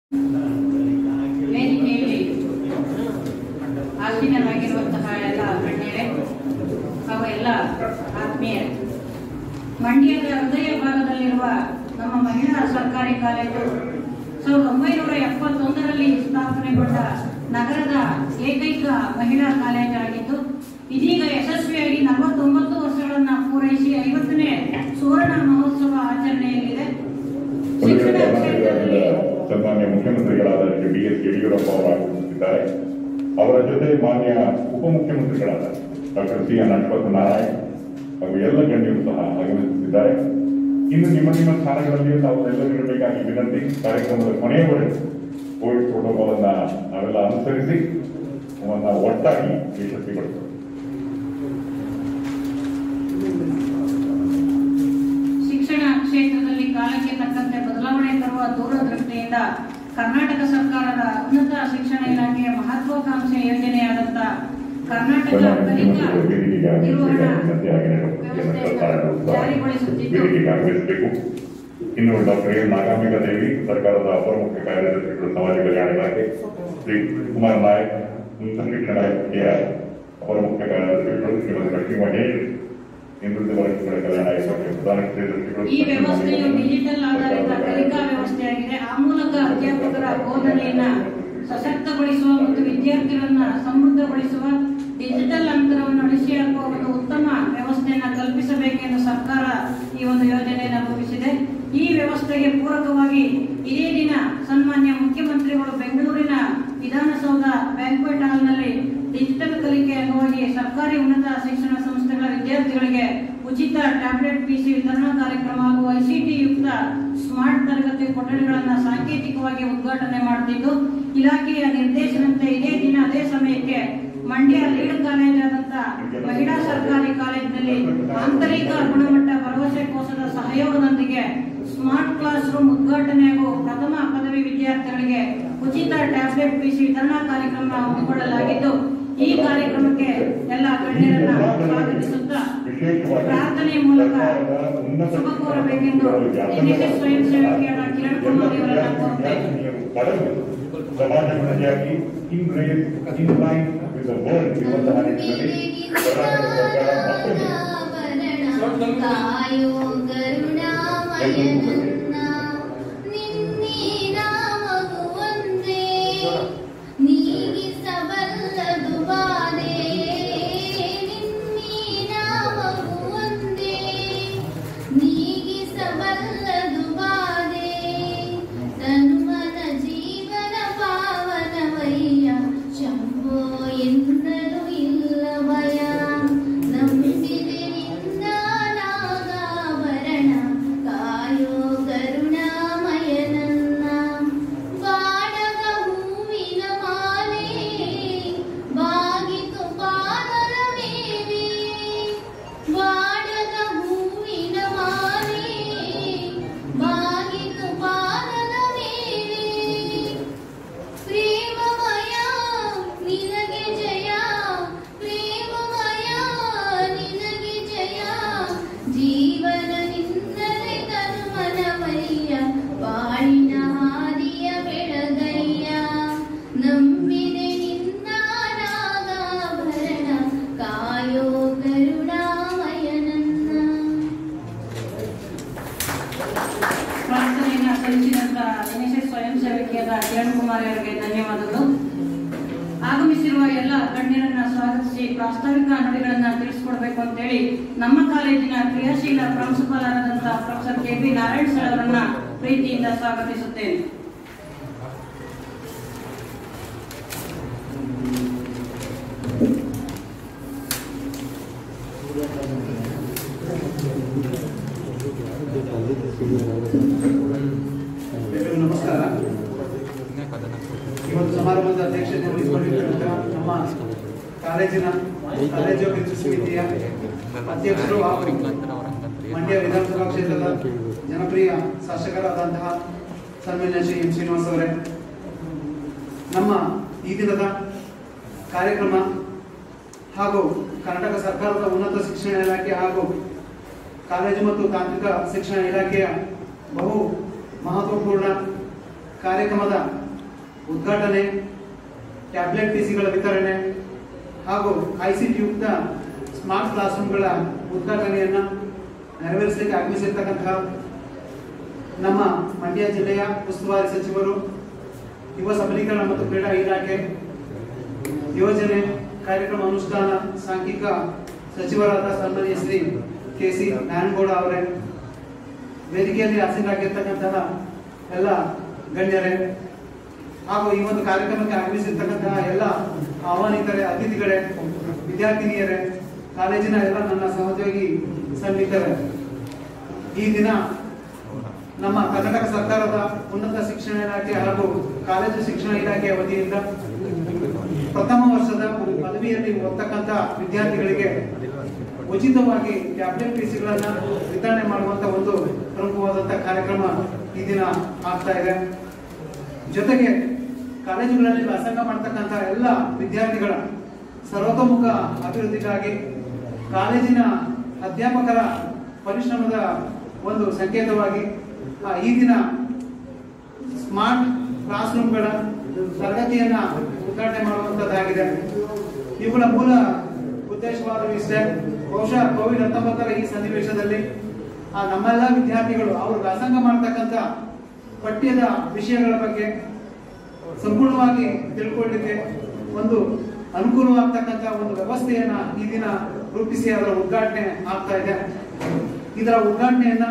ವೇದಿಕೆಯಲ್ಲಿ ಆಸೀನರಾಗಿರುವಂತಹ ಎಲ್ಲ ಗಣ್ಯರೇ ಹಾಗೂ ಎಲ್ಲ ಆತ್ಮೀಯರೇ ಮಂಡ್ಯದ ಹೃದಯ ಭಾಗದಲ್ಲಿರುವ ನಮ್ಮ ಮಹಿಳಾ ಸರ್ಕಾರಿ ಕಾಲೇಜು ಸಾವಿರದ ಒಂಬೈನೂರ ಎಪ್ಪತ್ತೊಂದರಲ್ಲಿ ಸ್ಥಾಪನೆಗೊಂಡ ನಗರದ ಏಕೈಕ ಮಹಿಳಾ ಕಾಲೇಜು ಆಗಿದ್ದು ಇದೀಗ ಯಶಸ್ವಿಯಾಗಿ ನಲವತ್ತೊಂಬತ್ತು ವರ್ಷಗಳನ್ನ ಪೂರೈಸಿ ಐವತ್ತನೇ ಸುವರ್ಣ ಮಹೋತ್ಸವ ಆಚರಣೆಯಲ್ಲಿದೆ ಶಿಕ್ಷಣ ಕ್ಷೇತ್ರದಲ್ಲಿ ಸನ್ಮಾನ್ಯ ಮುಖ್ಯಮಂತ್ರಿಗಳಾದ ಶ್ರೀ ಬಿ ಎಸ್ ಯಡಿಯೂರಪ್ಪ ಅವರು ಆಗಮಿಸುತ್ತಿದ್ದಾರೆ ಅವರ ಜೊತೆ ಮಾನ್ಯ ಉಪಮುಖ್ಯಮಂತ್ರಿಗಳಾದ doctor C N Ashwath Narayan ಹಾಗೂ ಎಲ್ಲ ಗಣ್ಯರು ಸಹ ಆಗಮಿಸುತ್ತಿದ್ದಾರೆ ಇನ್ನು ನಿಮ್ಮ ನಿಮ್ಮ ಸ್ಥಾನಗಳಲ್ಲಿ ತಾವೆಲ್ಲರಿರಬೇಕಾಗಿ ವಿನಂತಿ ಕಾರ್ಯಕ್ರಮದ ಕೊನೆಯವರೆಗೂ ಕೋವಿಡ್ ಪ್ರೋಟೋಕಾಲ್ ಅನ್ನ ನಾವೆಲ್ಲ ಅನುಸರಿಸಿ ಅವನ್ನ ಒಟ್ಟಾಗಿ ಯಶಸ್ವಿಗೊಳಿಸೋಣ ಶಿಕ್ಷಣ ಕ್ಷೇತ್ರದಲ್ಲಿ ಕಾಲಕ್ಕೆ ತಕ್ಕಂತೆ ಬದಲಾವಣೆ ತರುವ ದೂರದೃಷ್ಟಿಯಿಂದ ಕರ್ನಾಟಕ ಸರ್ಕಾರದ ಉನ್ನತ ಶಿಕ್ಷಣ ಇಲಾಖೆಯ ಮಹತ್ವಾಕಾಂಕ್ಷೆ ಯೋಜನೆಯಾದಂತ ಕರ್ನಾಟಕ ಕಲಿಕಾ ನಿರ್ವಹಣಾ ವ್ಯವಸ್ಥೆಯನ್ನು ಜಾರಿಗೊಳಿಸುತ್ತಿದ್ದು ವೇದಿಕೆಗೆ ಆಗಮಿಸಬೇಕು ಇನ್ನು ಡಾಕ್ಟರ್ ಎನ್ ನಾಗಾಂಬಿಕಾ ದೇವಿ ಸರ್ಕಾರದ ಅಪರ ಮುಖ್ಯ ಕಾರ್ಯದರ್ಶಿಗಳು ಸಮಾಜ ಕಲ್ಯಾಣ ಇಲಾಖೆ ಶ್ರೀ ಕುಮಾರ್ ನಾಯಕ್ ಉನ್ನತ ಶಿಕ್ಷಣ ಇಲಾಖೆಯ ಅಪರ ಮುಖ್ಯ ಕಾರ್ಯದರ್ಶಿಗಳು ಶ್ರೀಮತಿ ಲಕ್ಷ್ಮೀ ಮಹೇಶ್ ಹಿಂದುಳಿದ ವರ್ಗಗಳ ಕಲ್ಯಾಣ ಇಲಾಖೆ ಪ್ರಧಾನ ಕಾರ್ಯದರ್ಶಿಗಳು ಈ ವ್ಯವಸ್ಥೆಯು ಡಿಜಿಟಲ್ ಆಧಾರಿತ ಕಲಿಕಾ ವ್ಯವಸ್ಥೆಯಾಗಿದೆ ಆ ಮೂಲಕ ಅಧ್ಯಾಪಕರ ಬೋಧನೆಯನ್ನ ಸಶಕ್ತಗೊಳಿಸುವ ಮತ್ತು ವಿದ್ಯಾರ್ಥಿಗಳನ್ನ ಸಮೃದ್ಧಗೊಳಿಸುವ ಡಿಜಿಟಲ್ ಅಂತರವನ್ನು ಅಳಿಸಿ ಹಾಕುವ ಒಂದು ಉತ್ತಮ ವ್ಯವಸ್ಥೆಯನ್ನ ಕಲ್ಪಿಸಬೇಕೆಂದು ಸರ್ಕಾರ ಈ ಒಂದು ಯೋಜನೆಯನ್ನು ರೂಪಿಸಿದೆ ಈ ವ್ಯವಸ್ಥೆಗೆ ಪೂರಕವಾಗಿ ಇದೇ ದಿನ ಸನ್ಮಾನ್ಯ ಮುಖ್ಯಮಂತ್ರಿಗಳು ಬೆಂಗಳೂರಿನ ವಿಧಾನಸೌಧ ಬ್ಯಾಂಕ್ವೆಟ್ ಹಾಲ್ನಲ್ಲಿ ಡಿಜಿಟಲ್ ಕಲಿಕೆ ಅಂಗವಾಗಿ ಸರ್ಕಾರಿ ಉನ್ನತ ಶಿಕ್ಷಣ ಸಂಸ್ಥೆಗಳ ವಿದ್ಯಾರ್ಥಿಗಳಿಗೆ ಉಚಿತ ಟ್ಯಾಬ್ಲೆಟ್ ಪಿಸಿ ವಿತರಣಾ ಕಾರ್ಯಕ್ರಮ ಹಾಗೂ ಐಸಿಟಿ ಯುಕ್ತ ಸ್ಮಾರ್ಟ್ ತರಗತಿ ಕೊಠಡಿಗಳನ್ನು ಸಾಂಕೇತಿಕವಾಗಿ ಉದ್ಘಾಟನೆ ಮಾಡುತ್ತಿದ್ದು ಇಲಾಖೆಯ ನಿರ್ದೇಶನಂತೆ ಇದೇ ದಿನ ಅದೇ ಸಮಯಕ್ಕೆ ಮಂಡ್ಯ ಲೀಡ್ ಕಾಲೇಜ್ ಆದಂತ ಮಹಿಳಾ ಸರ್ಕಾರಿ ಕಾಲೇಜಿನಲ್ಲಿ ಆಂತರಿಕ ಗುಣಮಟ್ಟ ಭರವಸೆ ಕೋಶದ ಸಹಯೋಗದೊಂದಿಗೆ ಸ್ಮಾರ್ಟ್ ಕ್ಲಾಸ್ ರೂಮ್ ಉದ್ಘಾಟನೆ ಹಾಗೂ ಪ್ರಥಮ ಪದವಿ ವಿದ್ಯಾರ್ಥಿಗಳಿಗೆ ಉಚಿತ ಟ್ಯಾಬ್ಲೆಟ್ ಪಿಸಿ ವಿತರಣಾ ಕಾರ್ಯಕ್ರಮ ಹಮ್ಮಿಕೊಳ್ಳಲಾಗಿದ್ದು ಈ ಕಾರ್ಯಕ್ರಮಕ್ಕೆ ಎಲ್ಲ ಗಣ್ಯರನ್ನ ಸ್ವಾಗತಿಸುತ್ತಾ ಪ್ರಾರ್ಥನೆ ಮೂಲಕ ಶುಭ ಕೋರಬೇಕೆಂದು ಎನ್ಎಸ್ಎಸ್ ಸ್ವಯಂ ಸೇವಕಿಯಾದ ಕಿರಣ್ ಕುಮಾರ್ ಅವರನ್ನ ಕೋರುತ್ತೇನೆ ಸಮಾಜಮುಖಿಯಾಗಿ in race in line with the world ಇರುವಂತಹ ನಿಟ್ಟಿನಲ್ಲಿ ಕರ್ನಾಟಕ ಸರ್ಕಾರ ಮತ್ತೊಂದು ಕಾಯೋ ಕರುಣಾಮಯನನ್ನ ನಿನ್ನೀ ನಾಮವು ಒಂದೇ ನೀಗಿಸಬಲ್ಲದು ಬಾಧೆ ನಿನ್ನೀ ನಾಮವು ಒಂದೇ ನೀಗಿಸಬಲ್ಲದು ಬಾಧೆ ತನ್ಮನ ಜೀವನ ಪಾವನವಯ್ಯ ಶಂಭೋ ಎನ್ನಲು ಇಲ್ಲ ಭಯ ನಂಬಿದೆ ನಿನ್ನ ನಾಗಾಭರಣ ಕಾಯೋ ಕರುಣಾಮಯನನ್ನ ಬಾಡದ ಹೂವಿನ ಮಾಲೆ ಬಾಗಿತು ಪಾದದ ಮೇಲೆ ಬಾಡದ ಹೂವಿನ ಮಾಲೆ ಬಾಗಿತು ಪಾದದ ಮೇಲೆ ಪ್ರೇಮಮಯ ನಿನಗೆ ಜಯ ಪ್ರೇಮಮಯ ನಿನಗೆ ಜಯ ಜೀವನ ನಿನ್ನಲೆ ತನುಮನಮಯ್ಯ ಬಾಳಿನ ಹಾದಿಯ ಬೆಳಗಯ್ಯ ನಂಬಿದೆ ನಿನ್ನ ನಾಗಾಭರಣ ಕಾಯೋ ಕರುಣಾಮಯನನ್ನ ಪ್ರಾರ್ಥನೆಯನ್ನ ಸಲ್ಲಿಸಿದಂತ ಎನ್ಎಸ್ಎಸ್ ಸ್ವಯಂ ಸೇವಕಿಯಾದ ಕಿರಣ್ ಕುಮಾರ್ ಅವರಿಗೆ ಧನ್ಯವಾದಗಳು ಆಗಮಿಸಿರುವ ಎಲ್ಲ ಗಣ್ಯರನ್ನ ಸ್ವಾಗತಿಸಿ ಪ್ರಾಸ್ತಾವಿಕ ನುಡಿಗಳನ್ನ ತಿಳಿಸ್ಕೊಡ್ಬೇಕು ಅಂತೇಳಿ ನಮ್ಮ ಕಾಲೇಜಿನ ಕ್ರಿಯಾಶೀಲ ಪ್ರಾಂಶುಪಾಲರಾದಂತ professor K P Narayan sir ಅವರನ್ನ ಪ್ರೀತಿಯಿಂದ ಸ್ವಾಗತಿಸುತ್ತೇನೆ ಎಲ್ಲರಿಗೂ ನಮಸ್ಕಾರ ಇವತ್ತು ಸಮಾರಂಭದ ಅಧ್ಯಕ್ಷತೆ ವಹಿಸಿಕೊಂಡಿರುವಂತ ನಮ್ಮ ಕಾಲೇಜಿನ ಕಾಲೇಜು ಅಭಿವೃದ್ಧಿ ಸಮಿತಿಯ ಅಧ್ಯಕ್ಷರು ಹಾಗೂ ಮಂಡ್ಯ ವಿಧಾನಸಭಾ ಕ್ಷೇತ್ರದ ಜನಪ್ರಿಯ ಶಾಸಕರಾದಂತಹ ಸನ್ಮಾನ್ಯ ಶ್ರೀ ಎಂ ಶ್ರೀನಿವಾಸ್ ಅವರೇ ನಮ್ಮ ಈ ದಿನದ ಕಾರ್ಯಕ್ರಮ ಹಾಗೂ ಕರ್ನಾಟಕ ಸರ್ಕಾರದ ಉನ್ನತ ಶಿಕ್ಷಣ ಇಲಾಖೆ ಹಾಗೂ ಕಾಲೇಜು ಮತ್ತು ತಾಂತ್ರಿಕ ಶಿಕ್ಷಣ ಇಲಾಖೆಯ ಬಹು ಮಹತ್ವಪೂರ್ಣ ಕಾರ್ಯಕ್ರಮದ ಉದ್ಘಾಟನೆ ಟ್ಯಾಬ್ಲೆಟ್ ಪಿಸಿಗಳ ವಿತರಣೆ ಹಾಗೂ ಐಸಿಟಿ ಯುಕ್ತ ಸ್ಮಾರ್ಟ್ ಕ್ಲಾಸ್ ರೂಮ್ಗಳ ಉದ್ಘಾಟನೆಯನ್ನ ನೆರವೇರಿಸಲಿಕ್ಕೆ ಆಗಮಿಸಿರ್ತಕ್ಕಂತಹ ನಮ್ಮ ಮಂಡ್ಯ ಜಿಲ್ಲೆಯ ಉಸ್ತುವಾರಿ ಸಚಿವರು ಯುವ ಸಬಲೀಕರಣ ಮತ್ತು ಕ್ರೀಡಾ ಇಲಾಖೆ ಯೋಜನೆ ಕಾರ್ಯಕ್ರಮ ಅನುಷ್ಠಾನ ಸಾಂಖ್ಯಿಕ ಸಚಿವರಾದ ಸನ್ಮಾನ್ಯ ಶ್ರೀ ಕೆ ಸಿ ನಾರಾಯಣಗೌಡ ಅವರೇ ವೇದಿಕೆಯಲ್ಲಿ ಆಸೀನರಾಗಿರ್ತಕ್ಕಂತಹ ಎಲ್ಲ ಗಣ್ಯರೇ ಹಾಗೂ ಈ ಒಂದು ಕಾರ್ಯಕ್ರಮಕ್ಕೆ ಆಗಮಿಸಿರ್ತಕ್ಕಂತಹ ಎಲ್ಲ ಆಹ್ವಾನಿತರೇ ಅತಿಥಿಗಳೇ ವಿದ್ಯಾರ್ಥಿನಿಯರೇ ಕಾಲೇಜಿನ ಎಲ್ಲ ನನ್ನ ಸಹೋದ್ಯೋಗಿ ಸನ್ನಿಹಿತರೇ ಈ ದಿನ ನಮ್ಮ ಕರ್ನಾಟಕ ಸರ್ಕಾರದ ಉನ್ನತ ಶಿಕ್ಷಣ ಇಲಾಖೆ ಹಾಗೂ ಕಾಲೇಜು ಶಿಕ್ಷಣ ಇಲಾಖೆಯ ವತಿಯಿಂದ ಪ್ರಥಮ ವರ್ಷದ ಪದವಿಯಲ್ಲಿ ಓದ್ತಕ್ಕಂಥ ವಿದ್ಯಾರ್ಥಿಗಳಿಗೆ ಉಚಿತವಾಗಿ ಟ್ಯಾಬ್ಲೆಟ್ ಪಿಸಿಗಳನ್ನ ವಿತರಣೆ ಮಾಡುವಂತ ಒಂದು ಪ್ರಮುಖವಾದಂತಹ ಕಾರ್ಯಕ್ರಮ ಈ ದಿನ ಆಗ್ತಾ ಇದೆ ಜೊತೆಗೆ ಕಾಲೇಜುಗಳಲ್ಲಿ ವ್ಯಾಸಂಗ ಮಾಡ್ತಕ್ಕಂಥ ಎಲ್ಲ ವಿದ್ಯಾರ್ಥಿಗಳ ಸರ್ವತೋಮುಖ ಅಭಿವೃದ್ಧಿಗಾಗಿ ಕಾಲೇಜಿನ ಅಧ್ಯಾಪಕರ ಪರಿಶ್ರಮದ ಒಂದು ಸಂಕೇತವಾಗಿ ಆ, ಈ ದಿನ ಸ್ಮಾರ್ಟ್ ಕ್ಲಾಸ್ ರೂಮ್ಗಳ ತರಗತಿಯನ್ನ ಉದ್ಘಾಟನೆ ಮಾಡುವಂತದ್ದಾಗಿದೆ ಇವುಗಳ ಮೂಲ ಉದ್ದೇಶವಾದ ಇಷ್ಟೇ ಬಹುಶಃ ಕೋವಿಡ್ ಹತ್ತೊಂಬತ್ತರ ಈ ಸನ್ನಿವೇಶದಲ್ಲಿ ಆ ನಮ್ಮೆಲ್ಲ ವಿದ್ಯಾರ್ಥಿಗಳು ಅವರು ವ್ಯಾಸಂಗ ಮಾಡ್ತಕ್ಕಂಥ ಪಠ್ಯದ ವಿಷಯಗಳ ಬಗ್ಗೆ ಸಂಪೂರ್ಣವಾಗಿ ತಿಳ್ಕೊಳ್ಳಿಕ್ಕೆ ಒಂದು ಅನುಕೂಲವಾಗ್ತಕ್ಕಂಥ ಒಂದು ವ್ಯವಸ್ಥೆಯನ್ನ ಈ ದಿನ ರೂಪಿಸಿ ಅದರ ಉದ್ಘಾಟನೆ ಆಗ್ತಾ ಇದೆ ಇದರ ಉದ್ಘಾಟನೆಯನ್ನ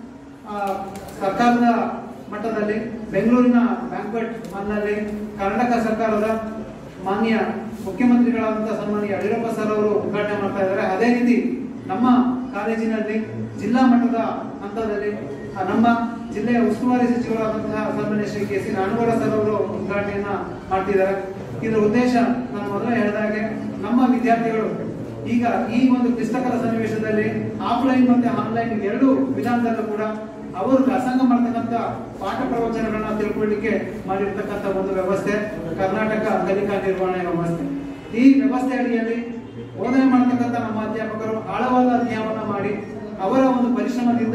ಆ, ಸರ್ಕಾರದ ಮಟ್ಟದಲ್ಲಿ ಬೆಂಗಳೂರಿನ ಬ್ಯಾಂಕ್ವೆಟ್ ಹಾಲ್ನಲ್ಲಿ ಕರ್ನಾಟಕ ಸರ್ಕಾರದ ಮಾನ್ಯ ಮುಖ್ಯಮಂತ್ರಿಗಳಾದಂತಹ ಸನ್ಮಾನ್ಯ ಯಡಿಯೂರಪ್ಪ ಸರ್ ಅವರು ಉದ್ಘಾಟನೆ ಮಾಡ್ತಾ ಇದ್ದಾರೆ ಅದೇ ರೀತಿ ನಮ್ಮ ಕಾಲೇಜಿನಲ್ಲಿ ಜಿಲ್ಲಾ ಮಟ್ಟದ ಹಂತದಲ್ಲಿ ಆ, ನಮ್ಮ ಜಿಲ್ಲೆಯ ಉಸ್ತುವಾರಿ ಸಚಿವರಾದಂತಹ ಸನ್ಮಾನ್ಯ Shri K C Nanagowda sir ಅವರು ಉದ್ಘಾಟನೆಯನ್ನ ಮಾಡ್ತಿದ್ದಾರೆ ಇದರ ಉದ್ದೇಶ ನಾನು ಮೊದಲೇ ಹೇಳಿದಾಗೆ ನಮ್ಮ ವಿದ್ಯಾರ್ಥಿಗಳು ಈಗ ಈ ಒಂದು ಕ್ಲಿಷ್ಟಕರ ಸನ್ನಿವೇಶದಲ್ಲಿ ಆಫ್ಲೈನ್ ಮತ್ತೆ ಆನ್ಲೈನ್ ಎರಡು ವಿಧಾನದಲ್ಲೂ ಕೂಡ ಅವರು ವ್ಯಾಸಂಗ ಮಾಡ್ತಕ್ಕಂಥ ಪಾಠ ಪ್ರವಚನಗಳನ್ನ ತಿಳ್ಕೊಳ್ಳಿಕ್ಕೆ ಮಾಡಿರ್ತಕ್ಕಂಥ ಒಂದು ವ್ಯವಸ್ಥೆ ಕರ್ನಾಟಕ ಕಲಿಕಾ ನಿರ್ವಹಣೆ ವ್ಯವಸ್ಥೆ ಈ ವ್ಯವಸ್ಥೆ ಅಡಿಯಲ್ಲಿ ಬೋಧನೆ ಮಾಡ್ತಕ್ಕಂಥ ನಮ್ಮ ಅಧ್ಯಾಪಕರು ಆಳವಾದ ಅಧ್ಯಯನ ಮಾಡಿ ಅವರ ಒಂದು ಪರಿಶ್ರಮದಿಂದ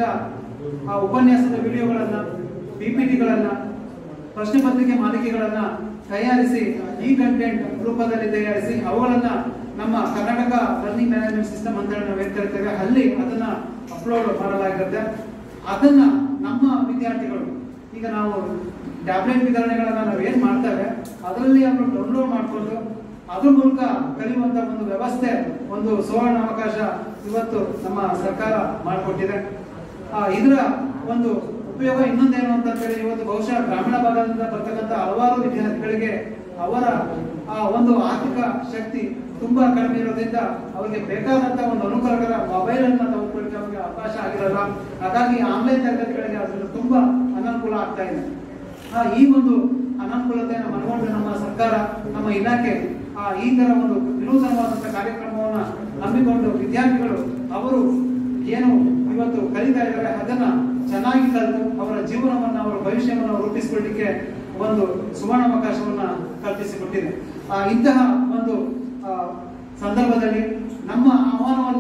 ಆ ಉಪನ್ಯಾಸದ ವಿಡಿಯೋಗಳನ್ನ ಪಿಪಿಟಿಗಳನ್ನ ಪ್ರಶ್ನೆ ಪತ್ರಿಕೆ ಮಾಲಿಕೆಗಳನ್ನ ತಯಾರಿಸಿ ಈ ಕಂಟೆಂಟ್ ರೂಪದಲ್ಲಿ ತಯಾರಿಸಿ ಅವುಗಳನ್ನ ನಮ್ಮ ಕರ್ನಾಟಕ ಲರ್ನಿಂಗ್ ಮ್ಯಾನೇಜ್ಮೆಂಟ್ ಸಿಸ್ಟಮ್ ಅಂತ ಹೇಳಿ ನಾವು ಏನ್ ಕರಿತೇವೆ ಅಲ್ಲಿ ಅದನ್ನ ಅಪ್ಲೋಡ್ ಮಾಡಲಾಗಿರುತ್ತೆ ಅದನ್ನ ನಮ್ಮ ವಿದ್ಯಾರ್ಥಿಗಳು ಈಗ ನಾವು ಟ್ಯಾಬ್ಲೆಟ್ ವಿತರಣೆಗಳನ್ನ ನಾವು ಏನ್ ಮಾಡ್ತೇವೆ ಅದರಲ್ಲಿ ಅವರು ಡೌನ್ಲೋಡ್ ಮಾಡಿಕೊಂಡು ಅದ್ರ ಮೂಲಕ ಕಲಿಯುವಂತ ಒಂದು ವ್ಯವಸ್ಥೆ ಒಂದು ಸುವರ್ಣ ಅವಕಾಶ ಇವತ್ತು ನಮ್ಮ ಸರ್ಕಾರ ಮಾಡಿಕೊಟ್ಟಿದೆ ಆ, ಇದರ ಒಂದು ಉಪಯೋಗ ಇನ್ನೊಂದೇನು ಅಂತ ಹೇಳಿ ಇವತ್ತು ಬಹುಶಃ ಗ್ರಾಮೀಣ ಭಾಗದಿಂದ ಬರ್ತಕ್ಕಂಥ ಹಲವಾರು ವಿದ್ಯಾರ್ಥಿಗಳಿಗೆ ಅವರ ಆ ಒಂದು ಆರ್ಥಿಕ ಶಕ್ತಿ ತುಂಬಾ ಕಡಿಮೆ ಇರೋದ್ರಿಂದ ಅವರಿಗೆ ಬೇಕಾದಂತ ಒಂದು ಅನುಕೂಲಕರ ಮೊಬೈಲ್ ಅನ್ನ ತೆಗೆದುಕೊಳ್ಳಿಕ್ಕೆ ಅವರಿಗೆ ಅವಕಾಶ ಆಗಿರಲ್ಲ ಹಾಗಾಗಿ ಆನ್ಲೈನ್ ತರಗತಿಗಳಿಗೆ ಅದರಿಂದ ತುಂಬಾ ಅನಾನುಕೂಲ ಆಗ್ತಾ ಇದೆ ಆ, ಈ ಒಂದು ಅನಾನುಕೂಲತೆಯನ್ನು ಮನಗೊಂಡು ನಮ್ಮ ಸರ್ಕಾರ ನಮ್ಮ ಇಲಾಖೆ ಆ ಈ ತರ ಒಂದು ವಿನೂತನವಾದಂತಹ ಕಾರ್ಯಕ್ರಮವನ್ನ ನಂಬಿಕೊಂಡು ವಿದ್ಯಾರ್ಥಿಗಳು ಅವರು ಏನು ಇವತ್ತು ಕಲಿತಾ ಇದ್ದಾರೆ ಅದನ್ನ ಚೆನ್ನಾಗಿ ಕಲಿತು ಅವರ ಜೀವನವನ್ನ ಅವರ ಭವಿಷ್ಯವನ್ನ ರೂಪಿಸಿಕೊಳ್ಳಿಕ್ಕೆ ಒಂದು ಸುವರ್ಣಾವಕಾಶವನ್ನ ಕಲ್ಪಿಸಿಕೊಟ್ಟಿದೆ ಆ ಇಂತಹ ಒಂದು ಆ, ಸಂದರ್ಭದಲ್ಲಿ ನಮ್ಮ ಆಹ್ವಾನವನ್ನ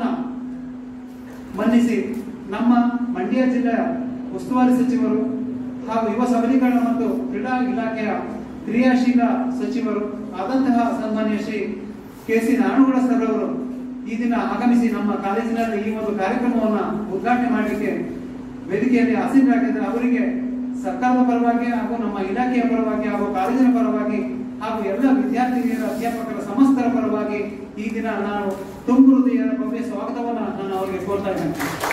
ಮನ್ನಿಸಿ ನಮ್ಮ ಮಂಡ್ಯ ಜಿಲ್ಲೆಯ ಉಸ್ತುವಾರಿ ಸಚಿವರು ಹಾಗೂ ಯುವ ಸಬಲೀಕರಣ ಮತ್ತು ಕ್ರೀಡಾ ಇಲಾಖೆಯ ಕ್ರಿಯಾಶೀಲ ಸಚಿವರು ಆದಂತಹ ಸನ್ಮಾನ್ಯ Shri K C Narayanagowda sir ಅವರು ಈ ದಿನ ಆಗಮಿಸಿ ನಮ್ಮ ಕಾಲೇಜಿನಲ್ಲಿ ಈ ಒಂದು ಕಾರ್ಯಕ್ರಮವನ್ನ ಉದ್ಘಾಟನೆ ಮಾಡಲಿಕ್ಕೆ ವೇದಿಕೆಯಲ್ಲಿ ಆಸೀನರಾಗಿದ್ದಾರೆ ಅವರಿಗೆ ಸರ್ಕಾರದ ಪರವಾಗಿ ಹಾಗೂ ನಮ್ಮ ಇಲಾಖೆಯ ಪರವಾಗಿ ಹಾಗೂ ಕಾಲೇಜಿನ ಪರವಾಗಿ ಹಾಗೂ ಎಲ್ಲ ವಿದ್ಯಾರ್ಥಿನಿಯರ ಅಧ್ಯಾಪಕರ ಸಮಸ್ತರ ಪರವಾಗಿ ಈ ದಿನ ನಾನು ತುಂಬು ಹೃದಯದ ಭವ್ಯ ಸ್ವಾಗತವನ್ನ ನಾನು ಅವರಿಗೆ ಕೋರ್ತಾ ಇದ್ದೇನೆ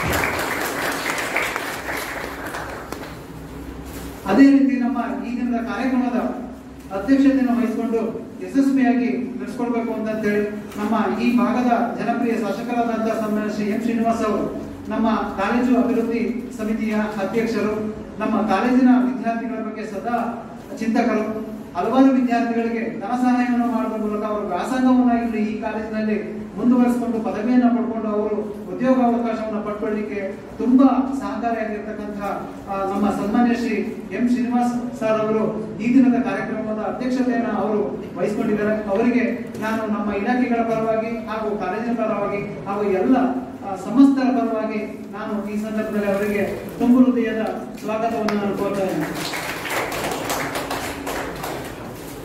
ಅದೇ ರೀತಿ ನಮ್ಮ ಈ ದಿನದ ಕಾರ್ಯಕ್ರಮದ ಅಧ್ಯಕ್ಷತೆಯನ್ನು ವಹಿಸಿಕೊಂಡು ಯಶಸ್ವಿಯಾಗಿ ನಡೆಸ್ಕೊಡ್ಬೇಕು ಅಂತ ಹೇಳಿ ನಮ್ಮ ಈ ಭಾಗದ ಜನಪ್ರಿಯ ಶಾಸಕರಾದಂತಹ ಸನ್ಮಾನ್ಯ ಶ್ರೀ ಎಂ ಶ್ರೀನಿವಾಸ್ ಅವರು ನಮ್ಮ ಕಾಲೇಜು ಅಭಿವೃದ್ಧಿ ಸಮಿತಿಯ ಅಧ್ಯಕ್ಷರು ನಮ್ಮ ಕಾಲೇಜಿನ ವಿದ್ಯಾರ್ಥಿಗಳ ಬಗ್ಗೆ ಸದಾ ಚಿಂತಕರು ಹಲವಾರು ವಿದ್ಯಾರ್ಥಿಗಳಿಗೆ ಧನ ಸಹಾಯವನ್ನು ಮಾಡುವ ಮೂಲಕ ಅವರು ವ್ಯಾಸಂಗವನ್ನ ಇಲ್ಲಿ ಈ ಕಾಲೇಜಿನಲ್ಲಿ ಮುಂದುವರಿಸಿಕೊಂಡು ಪದವಿಯನ್ನ ಪಡ್ಕೊಂಡು ಅವರು ಉದ್ಯೋಗಾವಕಾಶವನ್ನು ಪಡ್ಕೊಳ್ಳಿಕ್ಕೆ ತುಂಬಾ ಸಹಕಾರಿಯಾಗಿರ್ತಕ್ಕಂತಹ ಆ, ನಮ್ಮ ಸನ್ಮಾನ್ಯ ಶ್ರೀ ಎಂ ಶ್ರೀನಿವಾಸ್ ಸರ್ ಅವರು ಈ ದಿನದ ಕಾರ್ಯಕ್ರಮದ ಅಧ್ಯಕ್ಷತೆಯನ್ನು ಅವರು ವಹಿಸಿಕೊಂಡಿದ್ದಾರೆ ಅವರಿಗೆ ನಾನು ನಮ್ಮ ಇಲಾಖೆಗಳ ಪರವಾಗಿ ಹಾಗೂ ಕಾಲೇಜಿನ ಪರವಾಗಿ ಹಾಗೂ ಎಲ್ಲ ಆ, ಸಮಸ್ತರ ಪರವಾಗಿ ನಾನು ಈ ಸಂದರ್ಭದಲ್ಲಿ ಅವರಿಗೆ ತುಂಬು ಹೃದಯದ ಸ್ವಾಗತವನ್ನು ನಾನು ಕೋರ್ತಾ ಇದ್ದೇನೆ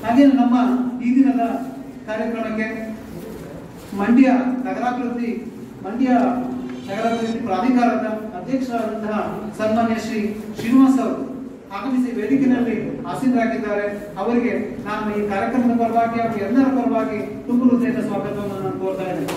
ಹಾಗೆ ನಮ್ಮ ಈ ದಿನದ ಕಾರ್ಯಕ್ರಮಕ್ಕೆ ಮಂಡ್ಯ ನಗರಾಭಿವೃದ್ಧಿ ಮಂಡ್ಯ ನಗರಾಭಿವೃದ್ಧಿ ಪ್ರಾಧಿಕಾರದ ಅಧ್ಯಕ್ಷರಾದಂತಹ ಸನ್ಮಾನ್ಯ ಶ್ರೀ ಶ್ರೀನಿವಾಸ್ ಅವರು ಆಗಮಿಸಿ ವೇದಿಕೆಯಲ್ಲಿ ಆಸೀನರಾಗಿದ್ದಾರೆ ಅವರಿಗೆ ನಾನು ಈ ಕಾರ್ಯಕ್ರಮದ ಪರವಾಗಿ ಹಾಗೂ ಎಲ್ಲರ ಪರವಾಗಿ ತುಂಬ ಹೃದಯದ ಸ್ವಾಗತವನ್ನು ನಾನು ಕೋರ್ತಾ ಇದ್ದೇನೆ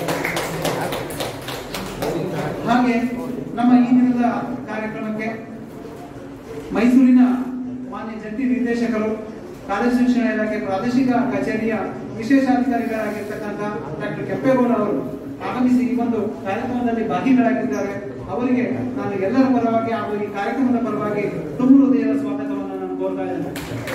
ಹಾಗೆ ನಮ್ಮ ಈ ದಿನದ ಕಾರ್ಯಕ್ರಮಕ್ಕೆ ಮೈಸೂರಿನ ಮಾನ್ಯ ಜಂಟಿ ನಿರ್ದೇಶಕರು ಕಾಲೇಜು ಶಿಕ್ಷಣ ಇಲಾಖೆ ಪ್ರಾದೇಶಿಕ ಕಚೇರಿಯ ವಿಶೇಷಾಧಿಕಾರಿಗಳಾಗಿರ್ತಕ್ಕಂಥ ಡಾಕ್ಟರ್ ಕೆಂಪೇಗೌಡ ಅವರು ಆಗಮಿಸಿ ಈ ಒಂದು ಕಾರ್ಯಕ್ರಮದಲ್ಲಿ ಭಾಗಿಗಳಾಗಿದ್ದಾರೆ ಅವರಿಗೆ ನಾನು ಎಲ್ಲರ ಪರವಾಗಿ ಹಾಗೂ ಈ ಕಾರ್ಯಕ್ರಮದ ಪರವಾಗಿ ತುಂಬ ಹೃದಯದ ಸ್ವಾಗತವನ್ನು ನಾನು ಕೋರ್ತಾ ಇದ್ದೇನೆ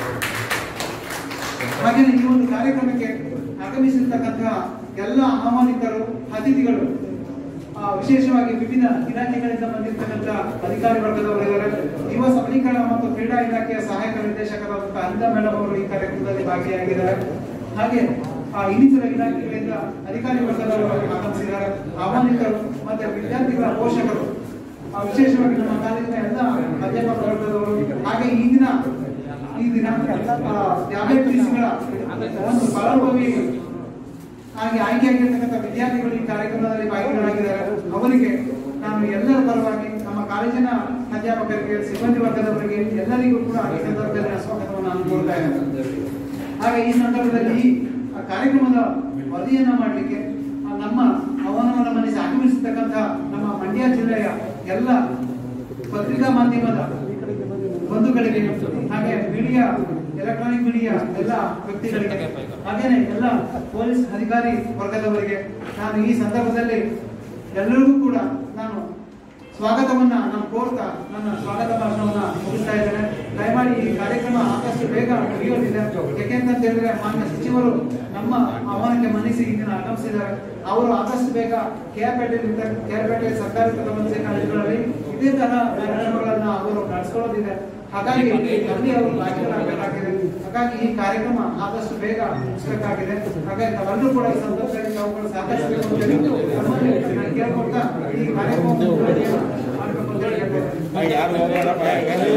ಹಾಗೆಯೇ ಈ ಒಂದು ಕಾರ್ಯಕ್ರಮಕ್ಕೆ ಆಗಮಿಸಿರ್ತಕ್ಕಂತಹ ಎಲ್ಲ ಆಹ್ವಾನಿತರು ಅತಿಥಿಗಳು ಆ, ವಿಶೇಷವಾಗಿ ವಿವಿಧ ಇಲಾಖೆಗಳಿಂದ ಬಂದಿರತಕ್ಕಂಥ ಅಧಿಕಾರಿ ವರ್ಗದವರಿದ್ದಾರೆ ಯುವ ಸಬಲೀಕರಣ ಮತ್ತು ಕ್ರೀಡಾ ಇಲಾಖೆಯ ಸಹಾಯಕ ನಿರ್ದೇಶಕರಾದಂತಹ ಅನಿತಾ ಮೇಡಮ್ ಅವರು ಈ ಕಾರ್ಯಕ್ರಮದಲ್ಲಿ ಭಾಗಿಯಾಗಿದ್ದಾರೆ ಹಾಗೆ ಆ ಇನ್ನಿತರ ಇಲಾಖೆಗಳಿಂದ ಅಧಿಕಾರಿ ವರ್ಗದವರು ಆಗಮಿಸಿದ್ದಾರೆ ಆಹ್ವಾನಿತರು ಮತ್ತೆ ವಿದ್ಯಾರ್ಥಿಗಳ ಪೋಷಕರು ಆ, ವಿಶೇಷವಾಗಿ ನಮ್ಮ ಕಾಲೇಜಿನ ಎಲ್ಲ ಅಧ್ಯಾಪಕ ವರ್ಗದವರು ಹಾಗೆ ಈ ದಿನ ಈ ದಿನ ಟ್ಯಾಬ್ಲೆಟ್ ಫೀಸ್ಗಳ ಒಂದು ಫಲಾನುಭವಿ ಹಾಗೆ ಆಯ್ಕೆಯಾಗಿರ್ತಕ್ಕಂಥ ವಿದ್ಯಾರ್ಥಿಗಳು ಈ ಕಾರ್ಯಕ್ರಮದಲ್ಲಿ ಭಾಗಿಗಳಾಗಿದ್ದಾರೆ ಅವರಿಗೆ ನಾನು ಎಲ್ಲರ ಪರವಾಗಿ ನಮ್ಮ ಕಾಲೇಜಿನ ಅಧ್ಯಾಪಕರಿಗೆ ಸಿಬ್ಬಂದಿ ವರ್ಗದವರಿಗೆ ಎಲ್ಲರಿಗೂ ಕೂಡ ಈ ಸಂದರ್ಭದಲ್ಲಿ ನಾನು ಸ್ವಾಗತವನ್ನು ನಾನು ಕೋರ್ತಾ ಇದ್ದೇನೆ ಹಾಗೆ ಈ ಸಂದರ್ಭದಲ್ಲಿ ಈ ಕಾರ್ಯಕ್ರಮದ ವರದಿಯನ್ನ ಮಾಡಲಿಕ್ಕೆ ನಮ್ಮ ಆಹ್ವಾನವನ್ನು ಮನ್ನಿಸಿ ಆಗಮಿಸತಕ್ಕಂಥ ನಮ್ಮ ಮಂಡ್ಯ ಜಿಲ್ಲೆಯ ಎಲ್ಲ ಪತ್ರಿಕಾ ಮಾಧ್ಯಮದ ಬಂಧುಗಳಿಗೆ ಹಾಗೆ ಮೀಡಿಯಾ ಎಲೆಕ್ಟ್ರಾನಿಕ್ ಮೀಡಿಯಾ ಎಲ್ಲ ವ್ಯಕ್ತಿಗಳಿಗೆ ಹಾಗೇನೆ ಎಲ್ಲ ಪೊಲೀಸ್ ಅಧಿಕಾರಿ ವರ್ಗದವರಿಗೆ ನಾನು ಈ ಸಂದರ್ಭದಲ್ಲಿ ಎಲ್ಲರಿಗೂ ಕೂಡ ನಾನು ಸ್ವಾಗತವನ್ನ ನಾನು ಕೋರ್ತಾ ನನ್ನ ಸ್ವಾಗತ ಭಾಷಣವನ್ನ ಮುಗಿಸ್ತಾ ಇದ್ದೇನೆ ದಯಮಾಡಿ ಈ ಕಾರ್ಯಕ್ರಮ ಆದಷ್ಟು ಬೇಗ ಮುಗಿಯೋದಿದೆ ಯಾಕೆಂತ ಹೇಳಿದ್ರೆ ಮಾನ್ಯ ಸಚಿವರು ನಮ್ಮ ಆಹ್ವಾನಕ್ಕೆ ಮನ್ನಿಸಿ ಈ ದಿನ ಆಗಮಿಸಿದ್ದಾರೆ ಅವರು ಆದಷ್ಟು ಬೇಗ ಕೆಆರ್ಪೇಟೆಯಿಂದ ಕೆಆರ್ಪೇಟೆ ಸರ್ಕಾರಿ ಪ್ರಥಮ ಕಾಲೇಜುಗಳಲ್ಲಿ ಇದೇ ತರ ಕಾರ್ಯಕ್ರಮಗಳನ್ನ ಅವರು ನಡೆಸ್ಕೊಳ್ಳೋದಿದೆ ಹಾಗಾಗಿ ಅಲ್ಲಿ ಅವರು ಭಾಗಿಗಳಾಗಬೇಕಾಗಿದೆ ಹಾಗಾಗಿ ಈ ಕಾರ್ಯಕ್ರಮ ಆದಷ್ಟು ಬೇಗ ಮುಗಿಸಬೇಕಾಗಿದೆ ಹಾಗಾಗಿ ತಾವೆಲ್ಲರೂ ಕೂಡ ಈ ಸಂದರ್ಭದಲ್ಲಿ ತಾವುಗಳು ಸಾಕಷ್ಟು ಅಂತ ಹೇಳಿದ್ದು ತಮ್ಮಲ್ಲಿ ನಾನು ಕೇಳ್ಕೊಳ್ತಾ ಈ ಕಾರ್ಯಕ್ರಮ ಮಾಡಬೇಕು ಅಂತ ಹೇಳಿ ಕೇಳ್ಕೊಳ್ತೇನೆ.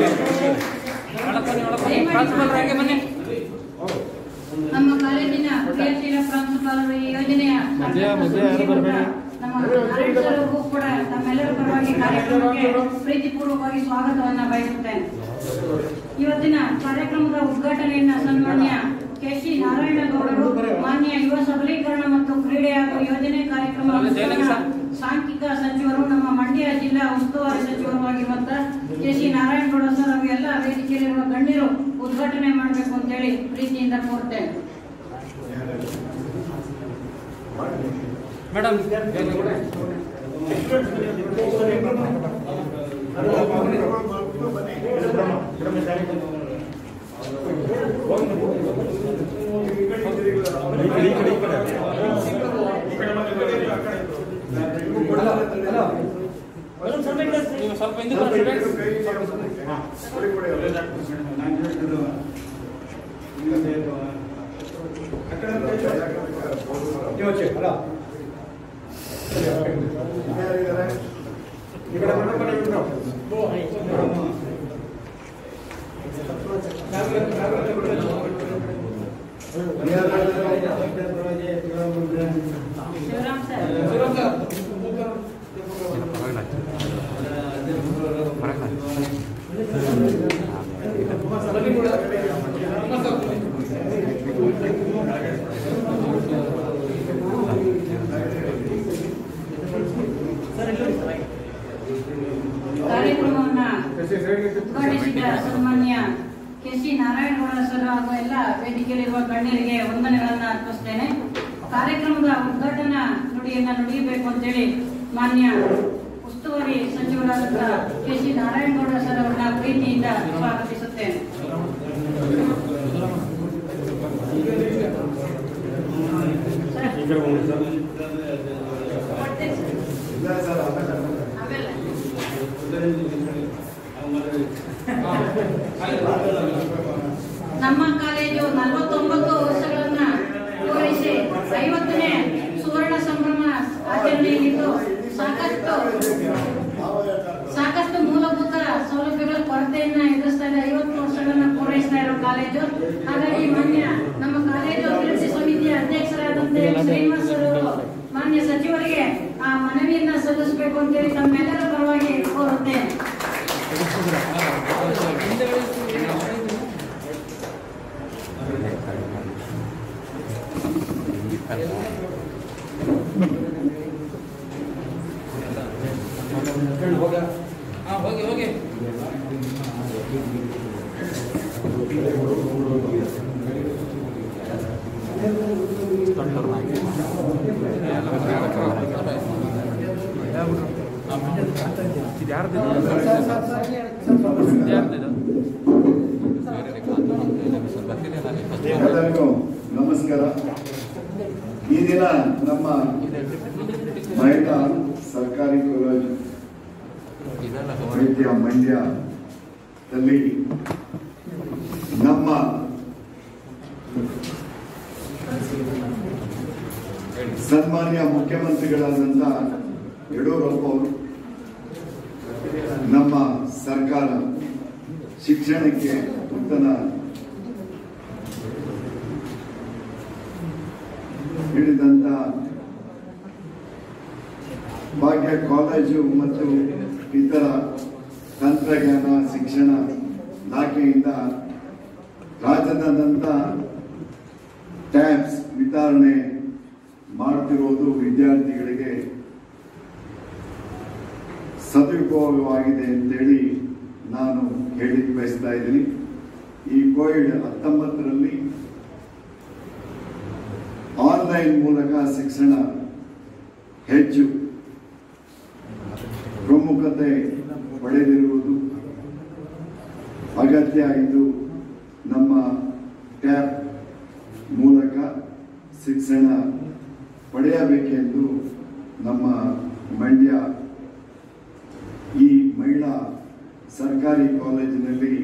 ನಮ್ಮ ಕಾಲೇಜಿನ ಕ್ರಿಯಾಶೀಲ ಪ್ರಾಂಶುಪಾಲರು ಈ ಯೋಜನೆಯ ನಮ್ಮ ನಾರಾಯಣ್ ಸರ್ ಅವ್ರಿಗೂ ಕೂಡ ನಮ್ಮೆಲ್ಲರ ಪರವಾಗಿ ಕಾರ್ಯಕ್ರಮಕ್ಕೆ ಪ್ರೀತಿಪೂರ್ವಕವಾಗಿ ಸ್ವಾಗತವನ್ನ ಬಯಸುತ್ತೇನೆ ಇವತ್ತಿನ ಕಾರ್ಯಕ್ರಮದ ಉದ್ಘಾಟನೆಯನ್ನ ಸನ್ಮಾನ್ಯ ಕೆ ಸಿ ನಾರಾಯಣಗೌಡರು ಮಾನ್ಯ ಯುವ ಸಬಲೀಕರಣ ಮತ್ತು ಕ್ರೀಡೆ ಹಾಗೂ ಯೋಜನೆ ಕಾರ್ಯಕ್ರಮ ಅನುಷ್ಠಾನ ಸಾಂಖ್ಯಿಕ ಸಚಿವರು ನಮ್ಮ ಮಂಡ್ಯ ಜಿಲ್ಲಾ ಉಸ್ತುವಾರಿ ಸಚಿವರು ಆಗಿರುವಂತ ಕೆ ಸಿ ನಾರಾಯಣಗೌಡ ಸರ್ ಹಾಗೂ ಎಲ್ಲ ವೇದಿಕೆಯಲ್ಲಿರುವ ಗಣ್ಯರು ಉದ್ಘಾಟನೆ ಮಾಡಬೇಕು ಅಂತ ಹೇಳಿ ಪ್ರೀತಿಯಿಂದ ಕೋರ್ತೇನೆ ಮೇಡಮ್ ನೀವು ಸ್ವಲ್ಪ ಹಿಂದೆ ಸ್ಟೂಡೆಂಟ್ಸ್ ಶಿವರಾಮ್ ಸರ್ ಕಾರ್ಯಕ್ರಮವನ್ನ ಉದ್ಘಾಟಿಸಿದ ಸನ್ಮಾನ್ಯ ಕೆ ಸಿ ನಾರಾಯಣಗೌಡ ಸರ್ ಹಾಗೂ ಎಲ್ಲ ವೇದಿಕೆಯಲ್ಲಿರುವ ಗಣ್ಯರಿಗೆ ವಂದನೆಗಳನ್ನ ಅರ್ಪಿಸ್ತೇನೆ ಕಾರ್ಯಕ್ರಮದ ಉದ್ಘಾಟನಾ ನುಡಿಯನ್ನ ನುಡಿಯಬೇಕು ಅಂತೇಳಿ ಮಾನ್ಯ ಉಸ್ತುವಾರಿ ಸಚಿವರಾದಂತಹ ಕೆ ಸಿ ನಾರಾಯಣಗೌಡ ಸರ್ ಅವರನ್ನ ಪ್ರೀತಿಯಿಂದ ಸ್ವಾಗತಿಸುತ್ತೇನೆ ಸರ್, ಆಮೇಲೆ. ನಮ್ಮ ಕಾಲೇಜು ನಲವತ್ತೊಂಬತ್ತು ವರ್ಷಗಳನ್ನ ಪೂರೈಸಿ ಐವತ್ತನೇ ಸುವರ್ಣ ಸಂಭ್ರಮ ಆಚರಣೆಯಲ್ಲಿದ್ದು ಸಾಕಷ್ಟು ಸಾಕಷ್ಟು ಮೂಲಭೂತ ಸೌಲಭ್ಯಗಳ ಕೊರತೆಯನ್ನ ಎದುರಿಸ್ತಾ ಇದೆ ಐವತ್ತು ವರ್ಷಗಳನ್ನ ಪೂರೈಸ್ತಾ ಇರೋ ಕಾಲೇಜು ಹಾಗಾಗಿ ಮಾನ್ಯ ಹೇಳಿ ಶ್ರೀನಿವಾಸರು ಮಾನ್ಯ ಸಚಿವರಿಗೆ ಆ ಮನವಿಯನ್ನ ಸಲ್ಲಿಸಬೇಕು ಅಂತೇಳಿ ತಮ್ಮೆಲ್ಲರ ಪರವಾಗಿ ಕೋರುತ್ತೇನೆ ಹಾ ಹೋಗಿ ಹೋಗಿ ಎಲ್ಲರಿಗೂ ನಮಸ್ಕಾರ ಈ ದಿನ ನಮ್ಮ ಮಹಿಳಾ ಸರ್ಕಾರಿ ಕಾಲೇಜು ವೈದ್ಯ ಮಂಡ್ಯದಲ್ಲಿ ನಮ್ಮ ಸನ್ಮಾನ್ಯ ಮುಖ್ಯಮಂತ್ರಿಗಳಾದಂಥ ಯಡಿಯೂರಪ್ಪ ಅವರು ನಮ್ಮ ಸರ್ಕಾರ ಶಿಕ್ಷಣಕ್ಕೆ ನೂತನ ಹಿಡಿದಂತ ಭಾಗ್ಯ ಕಾಲೇಜು ಮತ್ತು ಇತರ ತಂತ್ರಜ್ಞಾನ ಶಿಕ್ಷಣ ಇಲಾಖೆಯಿಂದ ರಾಜ್ಯದಾದ್ಯಂತ ಟ್ಯಾಬ್ಸ್ ವಿತರಣೆ ಮಾಡುತ್ತಿರುವುದು ವಿದ್ಯಾರ್ಥಿಗಳಿಗೆ ಸದುಪಯೋಗವಾಗಿದೆ ಅಂತೇಳಿ ನಾನು ಹೇಳಿ ಬಯಸ್ತಾ ಇದ್ದೀನಿ ಈ ಕೋವಿಡ್ ಹತ್ತೊಂಬತ್ತರಲ್ಲಿ ಆನ್ಲೈನ್ ಮೂಲಕ ಶಿಕ್ಷಣ ಹೆಚ್ಚು ಪ್ರಮುಖತೆ ಪಡೆದಿರುವುದು ಅಗತ್ಯ ಇದು ನಮ್ಮ ಟ್ಯಾಬ್ ಮೂಲಕ ಶಿಕ್ಷಣ ಪಡೆಯಬೇಕೆಂದು ನಮ್ಮ ಮಂಡ್ಯ ಈ ಮಹಿಳಾ ಸರ್ಕಾರಿ ಕಾಲೇಜಿನಲ್ಲಿ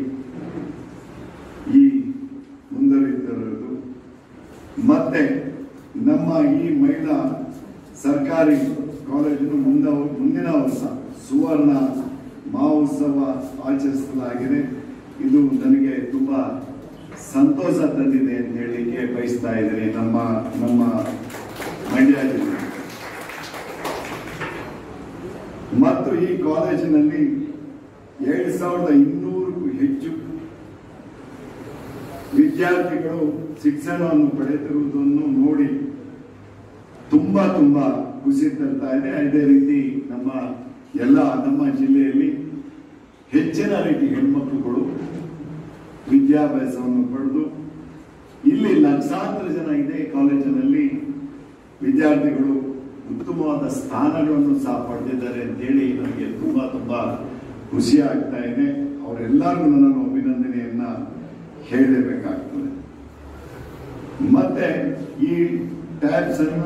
ಈ ಮುಂದುವರಿತಿರುವುದು ಮತ್ತೆ ನಮ್ಮ ಈ ಮಹಿಳಾ ಸರ್ಕಾರಿ ಕಾಲೇಜಿನ ಮುಂದ ಮುಂದಿನ ವರ್ಷ ಸುವರ್ಣ ಮಹೋತ್ಸವ ಆಚರಿಸಲಾಗಿದೆ ಇದು ನನಗೆ ತುಂಬಾ ಸಂತೋಷ ತಂದಿದೆ ಅಂತ ಹೇಳಲಿಕ್ಕೆ ಬಯಸ್ತಾ ಇದ್ದೀನಿ ನಮ್ಮ ನಮ್ಮ ಮಂಡ್ಯ ಜಿಲ್ಲೆ ಮತ್ತು ಈ ಕಾಲೇಜಿನಲ್ಲಿ ಏಳು ಸಾವಿರದ ಇನ್ನೂರಕ್ಕೂ ಹೆಚ್ಚು ವಿದ್ಯಾರ್ಥಿಗಳು ಶಿಕ್ಷಣವನ್ನು ಪಡೆದಿರುವುದನ್ನು ನೋಡಿ ತುಂಬಾ ತುಂಬಾ ಖುಷಿ ತರ್ತಾ ಇದೆ ಅದೇ ರೀತಿ ನಮ್ಮ ಎಲ್ಲ ನಮ್ಮ ಜಿಲ್ಲೆಯಲ್ಲಿ ಹೆಚ್ಚಿನ ರೀತಿ ಹೆಣ್ಮಕ್ಳುಗಳು ವಿದ್ಯಾಭ್ಯಾಸವನ್ನು ಪಡೆದು ಇಲ್ಲಿ ಲಕ್ಷಾಂತರ ಜನ ಇದೇ ಕಾಲೇಜಿನಲ್ಲಿ ವಿದ್ಯಾರ್ಥಿಗಳು ಉತ್ತಮವಾದ ಸ್ಥಾನಗಳನ್ನು ಸಹ ಪಡೆದಿದ್ದಾರೆ ಅಂತೇಳಿ ನನಗೆ ತುಂಬಾ ತುಂಬಾ ಖುಷಿ ಆಗ್ತಾ ಇದೆ ಅವರೆಲ್ಲರಿಗೂ ನಾನು ಅಭಿನಂದನೆಯನ್ನ ಹೇಳಬೇಕಾಗ್ತದೆ ಮತ್ತೆ ಈ ಟ್ಯಾಬ್ಸ್ ಅನ್ನ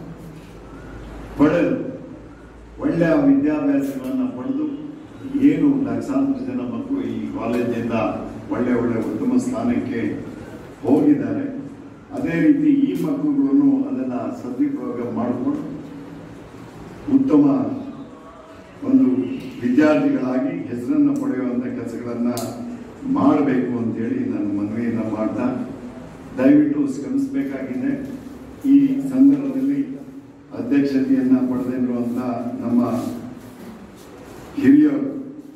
ಪಡೆದು ಒಳ್ಳೆಯ ವಿದ್ಯಾಭ್ಯಾಸಗಳನ್ನ ಪಡೆದು ಏನು ಲಕ್ಷಾಂತರ ಜನ ಮಕ್ಕಳು ಈ ಕಾಲೇಜಿನಿಂದ ಒಳ್ಳೆ ಒಳ್ಳೆ ಉತ್ತಮ ಸ್ಥಾನಕ್ಕೆ ಹೋಗಿದ್ದಾರೆ ಅದೇ ರೀತಿ ಈ ಮಕ್ಕಳುಗಳನ್ನು ಅದನ್ನ ಸದುಪಯೋಗ ಮಾಡಿಕೊಂಡು ಉತ್ತಮ ಒಂದು ವಿದ್ಯಾರ್ಥಿಗಳಾಗಿ ಹೆಸರನ್ನು ಪಡೆಯುವಂತ ಕೆಲಸಗಳನ್ನ ಮಾಡಬೇಕು ಅಂತೇಳಿ ನಾನು ಮನವಿಯನ್ನ ಮಾಡ್ತಾ ದಯವಿಟ್ಟು ಶ್ರಮಿಸಬೇಕಾಗಿದೆ ಈ ಸಂದರ್ಭದಲ್ಲಿ ಅಧ್ಯಕ್ಷತೆಯನ್ನ ಪಡೆದಿರುವಂತ ನಮ್ಮ ಹಿರಿಯರು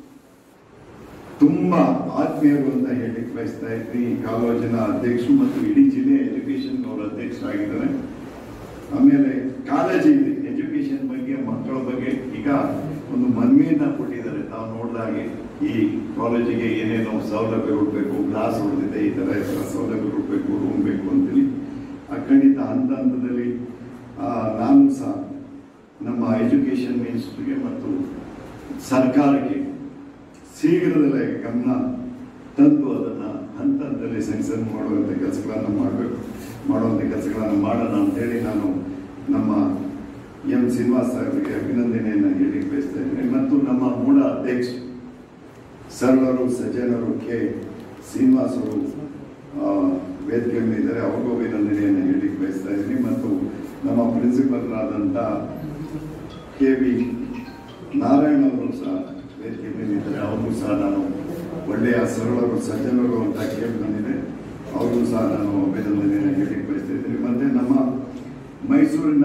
ತುಂಬಾ ಆತ್ಮೀಯರು ಅಂತ ಹೇಳಿಕ್ ಬಯಸ್ತಾ ಇದ್ದೀನಿ ಈ ಕಾಲೇಜಿನ ಅಧ್ಯಕ್ಷರು ಮತ್ತು ಇಡೀ ಜಿಲ್ಲೆ ಎಜುಕೇಶನ್ ಅವರು ಅಧ್ಯಕ್ಷರಾಗಿದ್ದಾರೆ ಆಮೇಲೆ ಕಾಳಜಿ ಇದೆ ಎಜುಕೇಶನ್ ಬಗ್ಗೆ ಮಕ್ಕಳ ಬಗ್ಗೆ ಈಗ ಒಂದು ಮನವಿಯನ್ನ ಕೊಟ್ಟಿದ್ದಾರೆ ತಾವು ನೋಡಿದಾಗೆ ಈ ಕಾಲೇಜಿಗೆ ಏನೇನೋ ಸೌಲಭ್ಯ ಕೊಡಬೇಕು ಕ್ಲಾಸ್ ಹೊಡೆದಿದೆ ಈ ತರ ಈ ತರ ಸೌಲಭ್ಯ ಕೊಡಬೇಕು ರೂಮ್ ಬೇಕು ಅಂತೇಳಿ ಆ ಖಂಡಿತ ಹಂತ ಹಂತದಲ್ಲಿ ಆ, ನಾನು ಸಹ ನಮ್ಮ ಎಜುಕೇಶನ್ ಮಿನಿಸ್ಟರ್ಗೆ ಮತ್ತು ಸರ್ಕಾರಕ್ಕೆ ಶೀಘ್ರದಲ್ಲೇ ಗಮನ ತಂದು ಅದನ್ನ ಹಂತ ಹಂತದಲ್ಲಿ ಸ್ಯಾಂಕ್ಷನ್ ಮಾಡುವಂತ ಕೆಲಸಗಳನ್ನು ಮಾಡಬೇಕು ಮಾಡುವಂತ ಕೆಲಸಗಳನ್ನು ಮಾಡೋಣ ಅಂತೇಳಿ ನಾನು ನಮ್ಮ ಎಂ ಶ್ರೀನಿವಾಸ್ ಅವರಿಗೆ ಅಭಿನಂದನೆಯನ್ನು ಹೇಳಿ ಬಯಸ್ತಾ ಇದ್ದೇನೆ ಮತ್ತು ನಮ್ಮ ಮೂಲ ಅಧ್ಯಕ್ಷ ಸರಳರು ಸಜ್ಜನರು ಕೆ ಶ್ರೀನಿವಾಸ್ ಅವರು ಆ, ವೇದಿಕೆ ಮೇಲಿದ್ದಾರೆ ಅವ್ರಿಗೂ ಅಭಿನಂದನೆಯನ್ನು ಹೇಳಿ ಬಯಸ್ತಾ ಇದ್ದೀನಿ ಮತ್ತು ನಮ್ಮ ಪ್ರಿನ್ಸಿಪಲ್ರಾದಂಥ ಕೆ ವಿ ನಾರಾಯಣ ಅವರು ಸಹ ವೇದಿಕೆ ಮೇಲಿದ್ದಾರೆ ಅವ್ರಿಗೂ ಸಹ ನಾನು ಒಳ್ಳೆಯ ಸರಳರು ಸಜ್ಜನರು ಅಂತ ಕೇಳಿ ಬಂದಿದೆ ಅವ್ರಿಗೂ ಸಹ ನಾನು ಅಭಿನಂದನೆಯನ್ನು ಹೇಳಿ ಬಯಸ್ತಾ ಇದ್ದೀನಿ ಮತ್ತೆ ನಮ್ಮ ಮೈಸೂರಿನ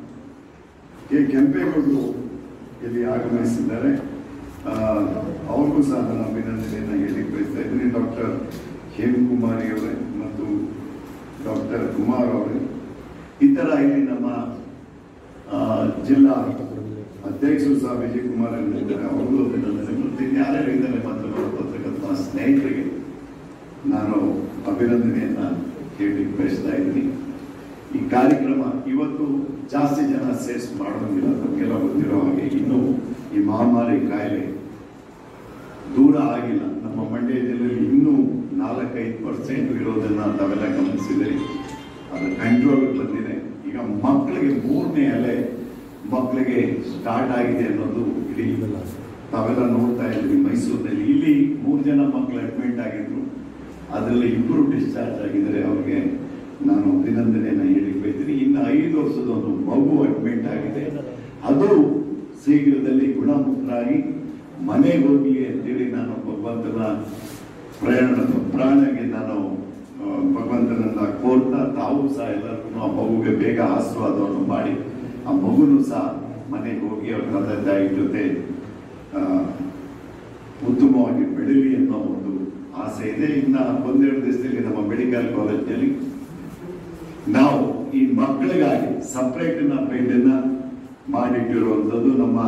ಕೆ ಕೆಂಪೇಗೌಡರು ಇಲ್ಲಿ ಆಗಮಿಸಿದ್ದಾರೆ ಆ, ಅವ್ರಿಗೂ ಸಹ ನಾನು ಅಭಿನಂದನೆಯನ್ನು ಹೇಳಿ ಬಯಸ್ತಾ ಇದ್ದೀನಿ ಡಾಕ್ಟರ್ ಹೇಮಕುಮಾರಿ ಅವರೇ ಮತ್ತು ಡಾಕ್ಟರ್ ಕುಮಾರ್ ಅವರೇ ಈ ಥರ ಇಲ್ಲಿ ನಮ್ಮ ಆ, ಜಿಲ್ಲಾ ಅಧ್ಯಕ್ಷರು ಸಹ ವಿಜಯ್ ಕುಮಾರ್ ಇದ್ದಾರೆ ಅವ್ರಿಗೂ ಅಭಿನಂದನೆ ಮತ್ತು ಇನ್ಯಾರ್ಯಾರು ಇದ್ದಾರೆ ಮತ್ತು ನಮ್ಮ ಪತ್ರಕರ್ತ ಸ್ನೇಹಿತರಿಗೆ ನಾನು ಅಭಿನಂದನೆಯನ್ನ ಹೇಳಿ ಬಯಸ್ತಾ ಇದ್ದೀನಿ ಈ ಕಾರ್ಯಕ್ರಮ ಇವತ್ತು ಜಾಸ್ತಿ ಜನ ಸೇರ್ಸ್ ಮಾಡೋಂಗಿಲ್ಲ ನಮಗೆಲ್ಲ ಗೊತ್ತಿರೋ ಹಾಗೆ ಇನ್ನೂ ಈ ಮಹಾಮಾರಿ ಕಾಯಿಲೆ ದೂರ ಆಗಿಲ್ಲ ನಮ್ಮ ಮಂಡ್ಯ ಜಿಲ್ಲೆಯಲ್ಲಿ ಇನ್ನೂ ನಾಲ್ಕೈದು ಪರ್ಸೆಂಟ್ ಇರೋದನ್ನ ತಾವೆಲ್ಲ ಗಮನಿಸಿದರೆ ಅದು ಕಂಟ್ರೋಲ್ ಬಂದಿದೆ ಈಗ ಮಕ್ಕಳಿಗೆ ಮೂರನೇ ಅಲೆ ಮಕ್ಕಳಿಗೆ ಸ್ಟಾರ್ಟ್ ಆಗಿದೆ ಅನ್ನೋದು ಇಡೀ ತಾವೆಲ್ಲ ನೋಡ್ತಾ ಇದ್ವಿ ಮೈಸೂರಿನಲ್ಲಿ ಇಲ್ಲಿ ಮೂರು ಜನ ಮಕ್ಕಳು ಅಡ್ಮಿಟ್ ಆಗಿದ್ರು ಅದರಲ್ಲಿ ಇಬ್ಬರು ಡಿಸ್ಚಾರ್ಜ್ ಆಗಿದ್ದಾರೆ ಅವ್ರಿಗೆ ನಾನು ಅಭಿನಂದನೆಯನ್ನ ಹೇಳಿ ಬಯತೀನಿ ಇನ್ನು ಐದು ವರ್ಷದ ಒಂದು ಮಗು ಅಡ್ಮಿಟ್ ಆಗಿದೆ ಅದು ಶೀಘ್ರದಲ್ಲಿ ಗುಣಮುಖರಾಗಿ ಮನೆಗೆ ಹೋಗಿ ಅಂತೇಳಿ ನಾನು ಭಗವಂತನ ಪ್ರಯಾಣ ಪ್ರಾಣಕ್ಕೆ ನಾನು ಆ, ಭಗವಂತನನ್ನ ಕೋರ್ತಾ ತಾವು ಸಹ ಎಲ್ಲರಿಗೂ ಆ ಮಗುಗೆ ಬೇಗ ಆಶೀರ್ವಾದವನ್ನು ಮಾಡಿ ಆ ಮಗುನು ಸಹ ಮನೆಗೆ ಹೋಗಿ ಅವ್ರ ತಂದೆ ತಾಯಿ ಜೊತೆ ಆ, ಉತ್ತಮವಾಗಿ ಬೆಳೀಲಿ ಅನ್ನೋ ಒಂದು ಆಸೆ ಇದೆ ಇನ್ನ ಒಂದೆರಡು ದಿವಸದಲ್ಲಿ ನಮ್ಮ ಮೆಡಿಕಲ್ ಕಾಲೇಜ್ನಲ್ಲಿ ನಾವು ಈ ಮಕ್ಕಳಿಗಾಗಿ ಸಪರೇಟ್ ನ ಬೆಡ್ ಮಾಡಿಟ್ಟಿರುವಂಥದ್ದು ನಮ್ಮ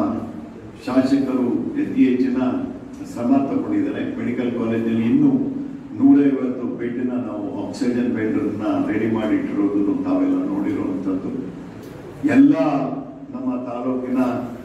ಶಾಸಕರು ಅತಿ ಹೆಚ್ಚಿನ ಶ್ರಮ ತಗೊಂಡಿದ್ದಾರೆ ಮೆಡಿಕಲ್ ಕಾಲೇಜಲ್ಲಿ ಇನ್ನೂ ನೂರೈವತ್ತು ಬೆಡ್ನ ನಾವು ಆಕ್ಸಿಜನ್ ಬೆಡ್ ರೆಡಿ ಮಾಡಿಟ್ಟಿರೋದು ತಾವೆಲ್ಲ ನೋಡಿರುವಂಥದ್ದು ಎಲ್ಲ ನಮ್ಮ ತಾಲೂಕಿನ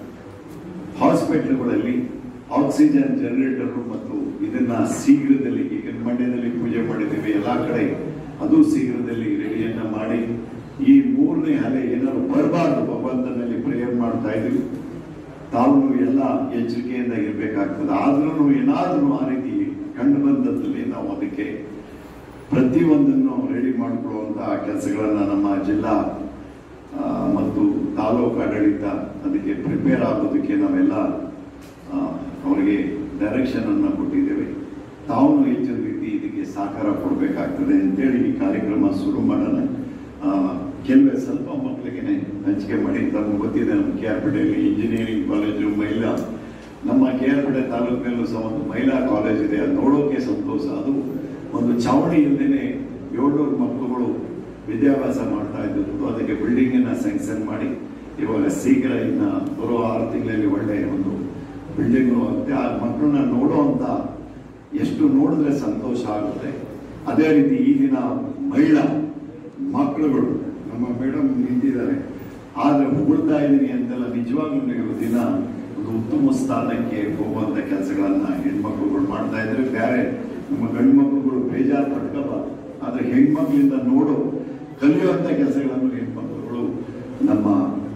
ಹಾಸ್ಪಿಟಲ್ಗಳಲ್ಲಿ ಆಕ್ಸಿಜನ್ ಜನರೇಟರ್ ಮತ್ತು ಇದನ್ನ ಶೀಘ್ರದಲ್ಲಿ ಈಗ ಮಂಡ್ಯದಲ್ಲಿ ಪೂಜೆ ಮಾಡಿದ್ದೀವಿ ಎಲ್ಲಾ ಕಡೆ ಅದು ಶೀಘ್ರದಲ್ಲಿ ರೆಡಿಯನ್ನ ಮಾಡಿ ಈ ಮೂರನೇ ಅಲೆ ಏನಾದ್ರು ಬರಬಾರ್ದು ಭಗವಂತನಲ್ಲಿ ಪ್ರೇಯರ್ ಮಾಡ್ತಾ ಇದ್ದೀವಿ ತಾವು ಎಲ್ಲ ಎಚ್ಚರಿಕೆಯಿಂದ ಇರಬೇಕಾಗ್ತದೆ ಆದ್ರೂ ಏನಾದ್ರೂ ಆ ರೀತಿ ಕಂಡು ಬಂದದ್ದಲ್ಲಿ ನಾವು ಅದಕ್ಕೆ ಪ್ರತಿಯೊಂದನ್ನು ರೆಡಿ ಮಾಡಿಕೊಳ್ಳುವಂತಹ ಕೆಲಸಗಳನ್ನ ನಮ್ಮ ಜಿಲ್ಲಾ ಆ, ಮತ್ತು ತಾಲೂಕು ಆಡಳಿತ ಅದಕ್ಕೆ ಪ್ರಿಪೇರ್ ಆಗೋದಕ್ಕೆ ನಾವೆಲ್ಲ ಆ, ಅವರಿಗೆ ಡೈರೆಕ್ಷನ್ ಅನ್ನ ಕೊಟ್ಟಿದ್ದೇವೆ ತಾವು ಹೆಚ್ಚಿನ ರೀತಿ ಇದಕ್ಕೆ ಸಹಕಾರ ಕೊಡಬೇಕಾಗ್ತದೆ ಅಂತೇಳಿ ಈ ಕಾರ್ಯಕ್ರಮ ಶುರು ಮಾಡೋಣ ಆ, ಕೆಲವೇ ಸ್ವಲ್ಪ ಮಕ್ಕಳಿಗೆ ಹಂಚಿಕೆ ಮಾಡಿ ತಮಗೆ ಗೊತ್ತಿದೆ ನಮ್ಮ ಕೆ ಆರ್ ಪೇಟೆಯಲ್ಲಿ ಇಂಜಿನಿಯರಿಂಗ್ ಕಾಲೇಜು ಮಹಿಳಾ ನಮ್ಮ ಕೆ ಆರ್ ಪೇಟೆ ತಾಲೂಕಿನಲ್ಲೂ ಸಹ ಒಂದು ಮಹಿಳಾ ಕಾಲೇಜ್ ಇದೆ ಅದು ನೋಡೋಕೆ ಸಂತೋಷ ಅದು ಒಂದು ಚಾವಣಿ ಇಲ್ಲದೇನೆ ಏಳ್ನೂರು ಮಕ್ಕಳುಗಳು ವಿದ್ಯಾಭ್ಯಾಸ ಮಾಡ್ತಾ ಇದ್ದು ಅದಕ್ಕೆ ಬಿಲ್ಡಿಂಗ್ ಅನ್ನ ಸ್ಯಾಂಕ್ಷನ್ ಮಾಡಿ ಇವಾಗ ಶೀಘ್ರ ಇನ್ನ ಬರೋ ಆರು ತಿಂಗಳಲ್ಲಿ ಒಳ್ಳೆಯ ಒಂದು ಬಿಲ್ಡಿಂಗ್ ಆಗುತ್ತೆ ಆ ಮಕ್ಕಳನ್ನ ನೋಡುವಂತ ಎಷ್ಟು ನೋಡಿದ್ರೆ ಸಂತೋಷ ಆಗುತ್ತೆ ಅದೇ ರೀತಿ ಈ ದಿನ ಮಹಿಳಾ ಮಕ್ಕಳುಗಳು ನಮ್ಮ ಮೇಡಮ್ ನಿಂತಿದ್ದಾರೆ ಆದ್ರೆ ಹೊಗಳ್ತಾ ಇದ್ದೀನಿ ಅಂತೆಲ್ಲ ನಿಜವಾಗ್ಲೂ ನೀವು ದಿನ ಒಂದು ಉತ್ತಮ ಸ್ಥಾನಕ್ಕೆ ಹೋಗುವಂತ ಕೆಲಸಗಳನ್ನ ಹೆಣ್ಮಕ್ಳುಗಳು ಮಾಡ್ತಾ ಇದ್ರೆ ಬೇರೆ ನಮ್ಮ ಗಂಡು ಮಕ್ಕಳುಗಳು ಬೇಜಾರು ಪಡ್ಕೋಬಾರ್ದು ಆದ್ರೆ ಹೆಣ್ಮಕ್ಳಿಂದ ನೋಡು ಕಲಿಯುವಂತ ಕೆಲಸಗಳನ್ನು ಹೆಣ್ಮಕ್ಳುಗಳು ನಮ್ಮ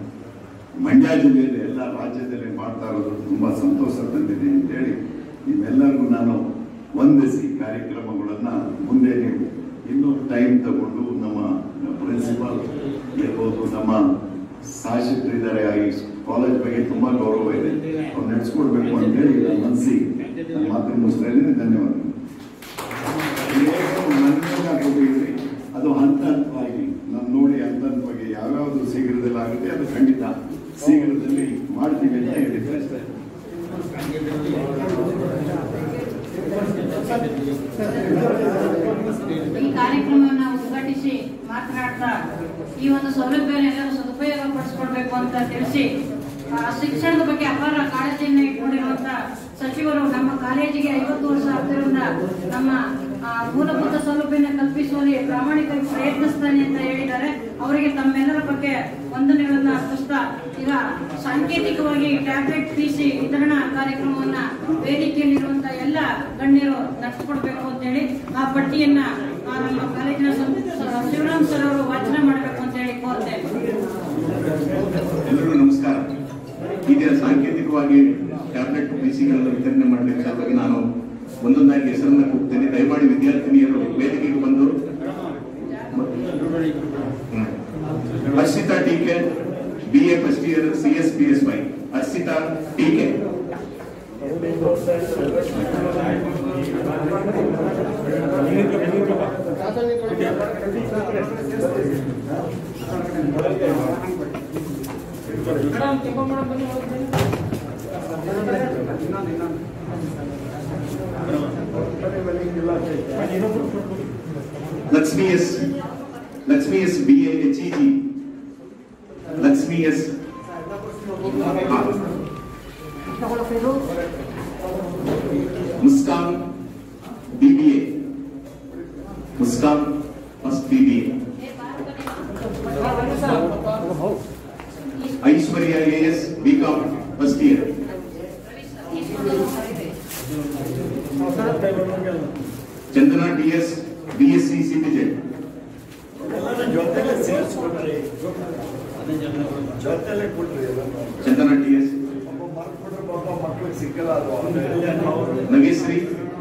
ಮಂಡ್ಯ ಜಿಲ್ಲೆಯಲ್ಲಿ ಎಲ್ಲ ರಾಜ್ಯದಲ್ಲಿ ಮಾಡ್ತಾ ಇರೋದು ತುಂಬಾ ಸಂತೋಷ ತಂದಿದೆ ಅಂತೇಳಿ ನಿಮ್ಮೆಲ್ಲರಿಗೂ ನಾನು ವಂದಿಸಿ ಕಾರ್ಯಕ್ರಮಗಳನ್ನ ಮುಂದೆ ನೀವು ಇನ್ನೂ ಟೈಮ್ ತಗೊಂಡು ನಮ್ಮ ಪ್ರಿನ್ಸಿಪಾಲ್ ಇರ್ಬೋದು ನಮ್ಮ ಶಾಸಕರಿದ್ದಾರೆ ಈ ಕಾಲೇಜ್ ಬಗ್ಗೆ ತುಂಬಾ ಗೌರವ ಇದೆ ಅವ್ರು ನಡೆಸ್ಕೊಡ್ಬೇಕು ಅಂತೇಳಿ ನನ್ನ ಮನಸ್ಸಿ ನನ್ನ ಮಾತನ್ನು ಮುಗಿಸ್ತಾ ಇದ್ದೀನಿ ಧನ್ಯವಾದಗಳು ಮನಸ್ಸನ್ನ ಕೊಟ್ಟಿದ್ರಿ ಅದು ಹಂತ ಹಂತವಾಗಿ ನಾನು ನೋಡಿ ಹಂತ ಹಂತವಾಗಿ ಯಾವ್ಯಾವ್ದು ಶೀಘ್ರದಲ್ಲಿ ಆಗುತ್ತೆ ಅದು ಖಂಡಿತ ಶೀಘ್ರದಲ್ಲಿ ಮಾಡ್ತೀವಿ ಅಂತ ಹೇಳಿದ್ದಾರೆ ಈ ಕಾರ್ಯಕ್ರಮವನ್ನು ಉದ್ಘಾಟಿಸಿ ಮಾತನಾಡ್ತಾ ಈ ಒಂದು ಸೌಲಭ್ಯ ಎಲ್ಲರೂ ಸದುಪಯೋಗ ಪಡಿಸ್ಕೊಳ್ಬೇಕು ಅಂತ ತಿಳಿಸಿ ಆ, ಶಿಕ್ಷಣದ ಬಗ್ಗೆ ಅಪಾರ ಕಾಳಜಿಯನ್ನು ಇಟ್ಕೊಂಡಿರುವಂತ ಸಚಿವರು ನಮ್ಮ ಕಾಲೇಜಿಗೆ ಐವತ್ತು ವರ್ಷ ಆಗ್ತಿರೋದ್ರಿಂದ ನಮ್ಮ ಆ, ಮೂಲಭೂತ ಸೌಲಭ್ಯನ ಕಲ್ಪಿಸುವಲ್ಲಿ ಪ್ರಾಮಾಣಿಕವಾಗಿ ಪ್ರಯತ್ನಿಸ್ತಾನೆ ಅಂತ ಹೇಳಿದ್ದಾರೆ ಅವರಿಗೆ ತಮ್ಮೆಲ್ಲರ ಬಗ್ಗೆ ವಂದನೆಗಳನ್ನ ಅರ್ಪಿಸ್ತಾ ಈಗ ಸಾಂಕೇತಿಕವಾಗಿ ಟ್ಯಾಬ್ಲೆಟ್ ಪಿಸಿ ವಿತರಣಾ ಕಾರ್ಯಕ್ರಮವನ್ನ ವೇದಿಕೆಯಲ್ಲಿರುವಂತ ಎಲ್ಲ ಗಣ್ಯರು ನಡೆಸ್ಕೊಡ್ಬೇಕು ಅಂತ ಹೇಳಿ ಆ ಪಟ್ಟಿಯನ್ನ ಆ, ನಮ್ಮ ಕಾಲೇಜಿನ ಸಂ- ಸ- ಶಿವರಾಮ್ ಸರ್ ಅವರು ವಾಚನ ಮಾಡಬೇಕು ಅಂತ ಹೇಳಿ ಕೋರ್ತೇನೆ ಎಲ್ಲರಿಗೂ ನಮಸ್ಕಾರ ಈಗ ಸಾಂಕೇತಿಕವಾಗಿ ಟ್ಯಾಬ್ಲೆಟ್ ಪಿಸಿಗಳನ್ನು ವಿತರಣೆ ಮಾಡಬೇಕಾದಾಗ ನಾನು ಒಂದೊಂದಾಗಿ ಹೆಸರನ್ನ ಕೂಗ್ತೇನೆ ದಯಮಾಡಿ ವಿದ್ಯಾರ್ಥಿನಿಯರು ವೇದಿಕೆಗೆ ಬಂದು ಹ್ಮ್. Harshita T K B A first year C S P S Y Harshita T K minute minute madam Kempa madam ಬನ್ನಿ ಒಳಗೆ ಬನ್ನಿ. Lakshmi S Lakshmi S B A H E G Lakshmi S Muskan B B A Muskan first B B A Aishwarya A S B com first year Chandana D S B S C citizen ಜೊತೆಲೆ ಸೇರಿಸ್ಕೊಟ್ರಿ ಜೊತೆಲೆ ಕೊಟ್ರಿ Chandana T S ಒಬ್ಬ ಮರ್ಕೊಟ್ರೆ ಪಾಪ ಮಕ್ಳಿಗೆ ಸಿಕ್ಕಲ್ಲ ಅದು ನಗೇಶ್ರೀ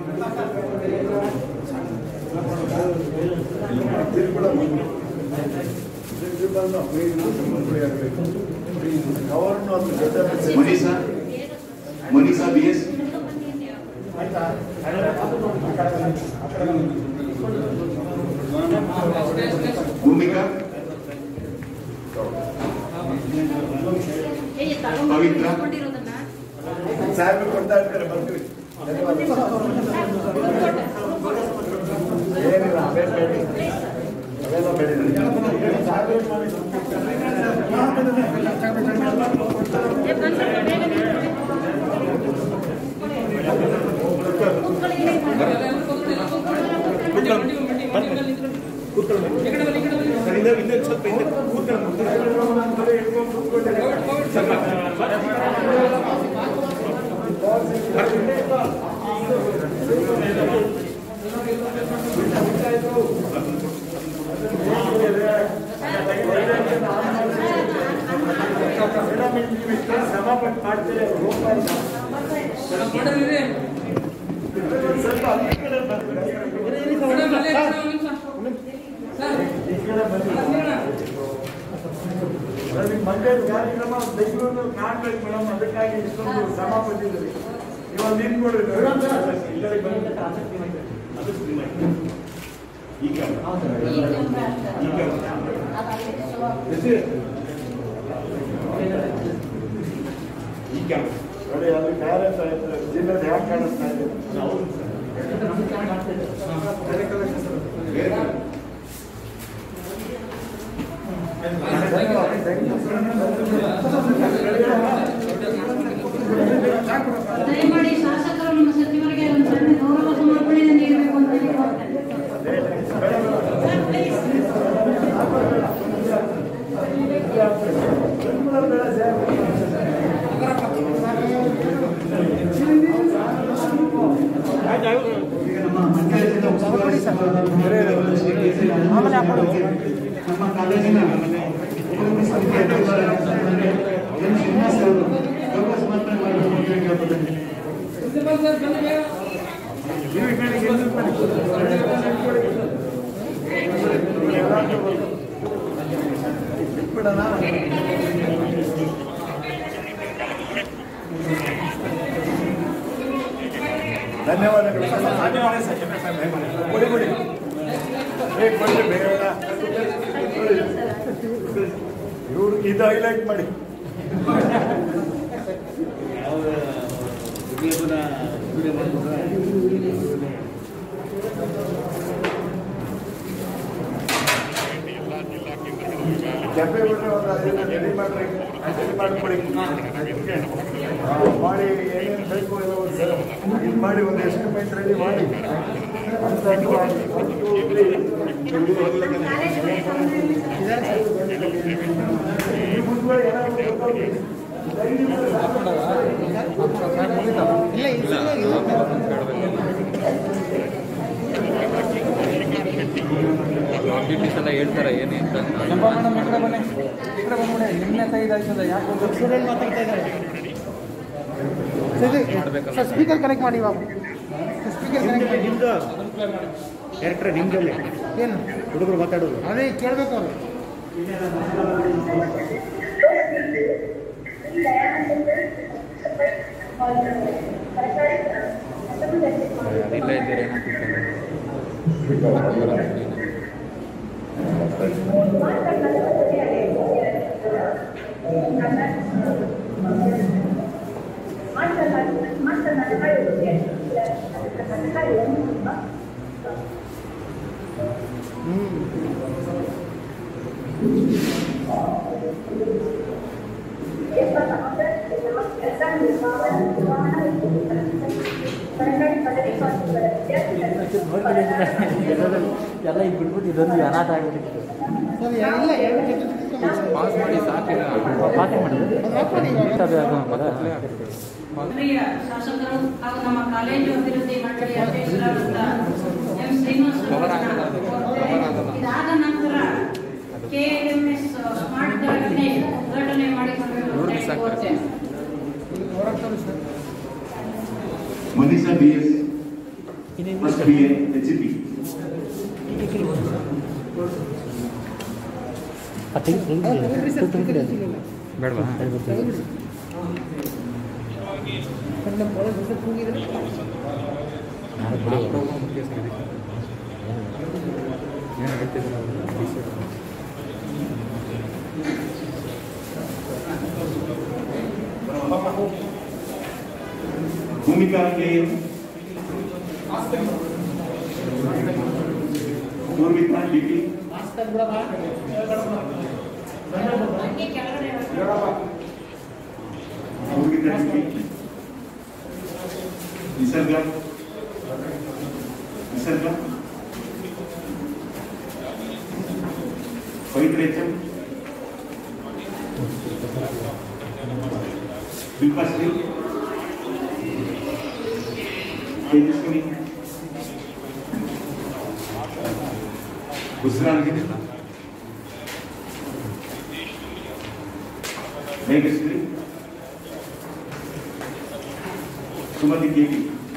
ತಿರುಗುಳ ಕವರ್ನು ಅದ್ರ ಜೊತೆ ಮನೀಷಾ ಮನೀಷಾ ಬಿ ಎಸ್ ಭೂಮಿಕಾ ಪವಿತ್ರ ಸಾಹೇಬ್ ಕೊಡ್ತಾ ಇರ್ತಾರೆ ಬರ್ತೀವಿ ಏನಿಲ್ಲ ಅವೇನ್ ಬೇಡಿ ಅವೆಲ್ಲ ಬೇಡಿ ಮಂಡ್ಯದ ಕಾರ್ಯಕ್ರಮ ಬೆಂಗಳೂರಲ್ಲಿ ಕಾಣ್ಬೇಕು ಮೇಡಮ್ ಅದಕ್ಕಾಗಿ ಇಷ್ಟೊಂದು ಶ್ರಮ ಪಟ್ಟಿದ್ದೀವಿ ಇವಾಗ ನಿಂತ್ಕೊಡ್ರಿ ನೋಡಿ ಅಲ್ಲಿ ಕಾರ್ಯ ಜಿಲ್ಲೆದು ಯಾಕೆ ಕಾಣಿಸ್ತಾ ಇದೆ ದಯಮಾಡಿ ಶಾಸಕರು ನಮ್ಮ ಸಚಿವರಿಗೆ ಒಂದು ಸಣ್ಣ ಗೌರವ ಸಮರ್ಪಣೆಯನ್ನು ನೀಡಬೇಕು ಅಂತ ಕೇಳ್ಕೊಳ್ತೇನೆ. ಈಗ ನಮ್ಮ ಮಂಡ್ಯ ಜಿಲ್ಲಾ ಉಸ್ತುವಾರಿ ಸಚಿವರಾದ ಶ್ರೀ ಕೆ ಸಿ ರಾಮಚಂದ್ರ ನಮ್ಮ ಕಾಲೇಜಿನ ಉಪಕುಲ ಸಮಿತಿ ಅಧ್ಯಕ್ಷರಾದ ಎನ್ ಶ್ರೀನಿವಾಸ್ ಅವರು ಗೌರವ ಸಮರ್ಪಣೆ ಮಾಡಬೇಕು ಅಂತ ಕೇಳ್ಕೊಳ್ತೇನೆ ಪ್ರಿನ್ಸಿಪಲ್ ಸರ್ ಬನ್ನಿ ಬೇಗ. ಧನ್ಯವಾದಗಳು ಕೊಡಿ ಕೊಡಿ ಬೇಗ ಕೊಡಿ ಬೇಗ ಇವ್ರು ಇದು ಹೈಲೈಟ್ ಮಾಡಿ ಕೆಂಪೆ ಬಿಟ್ರೆ ಒಂದು ಅದನ್ನ ರೆಡಿ ಮಾಡ್ರಿ ರೆಡಿ ಮಾಡ್ಕೊಡಿ ಹಾ, ಮಾಡಿ ಏನೇನು ಬೇಕು ಎಲ್ಲ ಒಂದು ಇದು ಮಾಡಿ ಒಂದು ಎಸ್ಟಿಮೇಟ್ ರೆಡಿ ಮಾಡಿ ಅಂತ ಈ ಮುಂದೆ ಏನಾದ್ರು ಗೊತ್ತಾಗ್ಲಿ. ಆಬ್ಜೆಕ್ಟಿವ್ಸ್ ಎಲ್ಲ ಹೇಳ್ತಾರೆ ಏನು ಅಂತ ಕೆಂಪ ಮೇಡಮ್ ಈ ಕಡೆ ಬನ್ನಿ ಈ ಕಡೆ ಬಂದ್ಬಿಡಿ ನಿನ್ನೆ ತೆಗೆದಾಯ್ತದೆ ಯಾಕೆ ಒಂದು ಮಾತಾಡ್ತಾ ಇದ್ದಾರೆ ಮಾಡ್ಬೇಕಲ್ಲ ಸ್ಪೀಕರ್ ಕನೆಕ್ಟ್ ಮಾಡಿ ಇವಾಗ ಸ್ಪೀಕರ್ ಕನೆಕ್ಟ್ ಮಾಡಿ ಡೈರೆಕ್ಟರ್ ನಿಮ್ದಲ್ಲಿ ಏನು ಹುಡುಗರು ಮಾತಾಡೋದು ಅದೇ ಕೇಳಬೇಕು ಅವರು ಇಲ್ಲ ಇದ್ದೀರೇನೋ ಸ್ಪೀಕರ್ ಎಲ್ಲ ಈಗ ಬಿಟ್ಬಿಟ್ಟು ಇದೊಂದು ಅನಾಥ ಆಗಿಬಿಟ್ಟಿತ್ತು ಪಾಸ್ ಮಾಡಿ ಸಾಕಿಲ್ಲ ಪಾಸ್ ಮಾಡಿದ್ರು ಅದು ಅದು ಮತ್ತೆ ಪ್ರಿಯ ಶಾಸಕರು ಹಾಗೂ ನಮ್ಮ ಕಾಲೇಜು ಅಭಿವೃದ್ಧಿ ಮಂಡಳಿ ಅಧ್ಯಕ್ಷರಾದಂತ ಎಂ ಶ್ರೀನಿವಾಸ ಕವರ್ ಆಗಲ್ಲ ಅದು. ಕವರ್ ಆಗಲ್ಲ. ಇದಾದ ನಂತರ ಕೆಎಂಎಸ್ ಸ್ಮಾರ್ಟ್ ತರಗತಿ ಉದ್ಘಾಟನೆ ಮಾಡಿಕೊಳ್ಳಬೇಕು ಅಂತ ಹೇಳಿ ಕೋರ್ತೇನೆ. Manisha B S first B A H P ಬೇಡವಾ ಏನು ಹೇಳ್ತಿದ್ರು Bhoomika K M Poorvika D P ಹಂಗೆ ಕೆಳಗಡೆ ಬರ್ತದೆ. Poorvika D P Nisarga Nisarga Pavitra H M Bilpashree Tejaswini Gujarat Meghashree Sumathi K P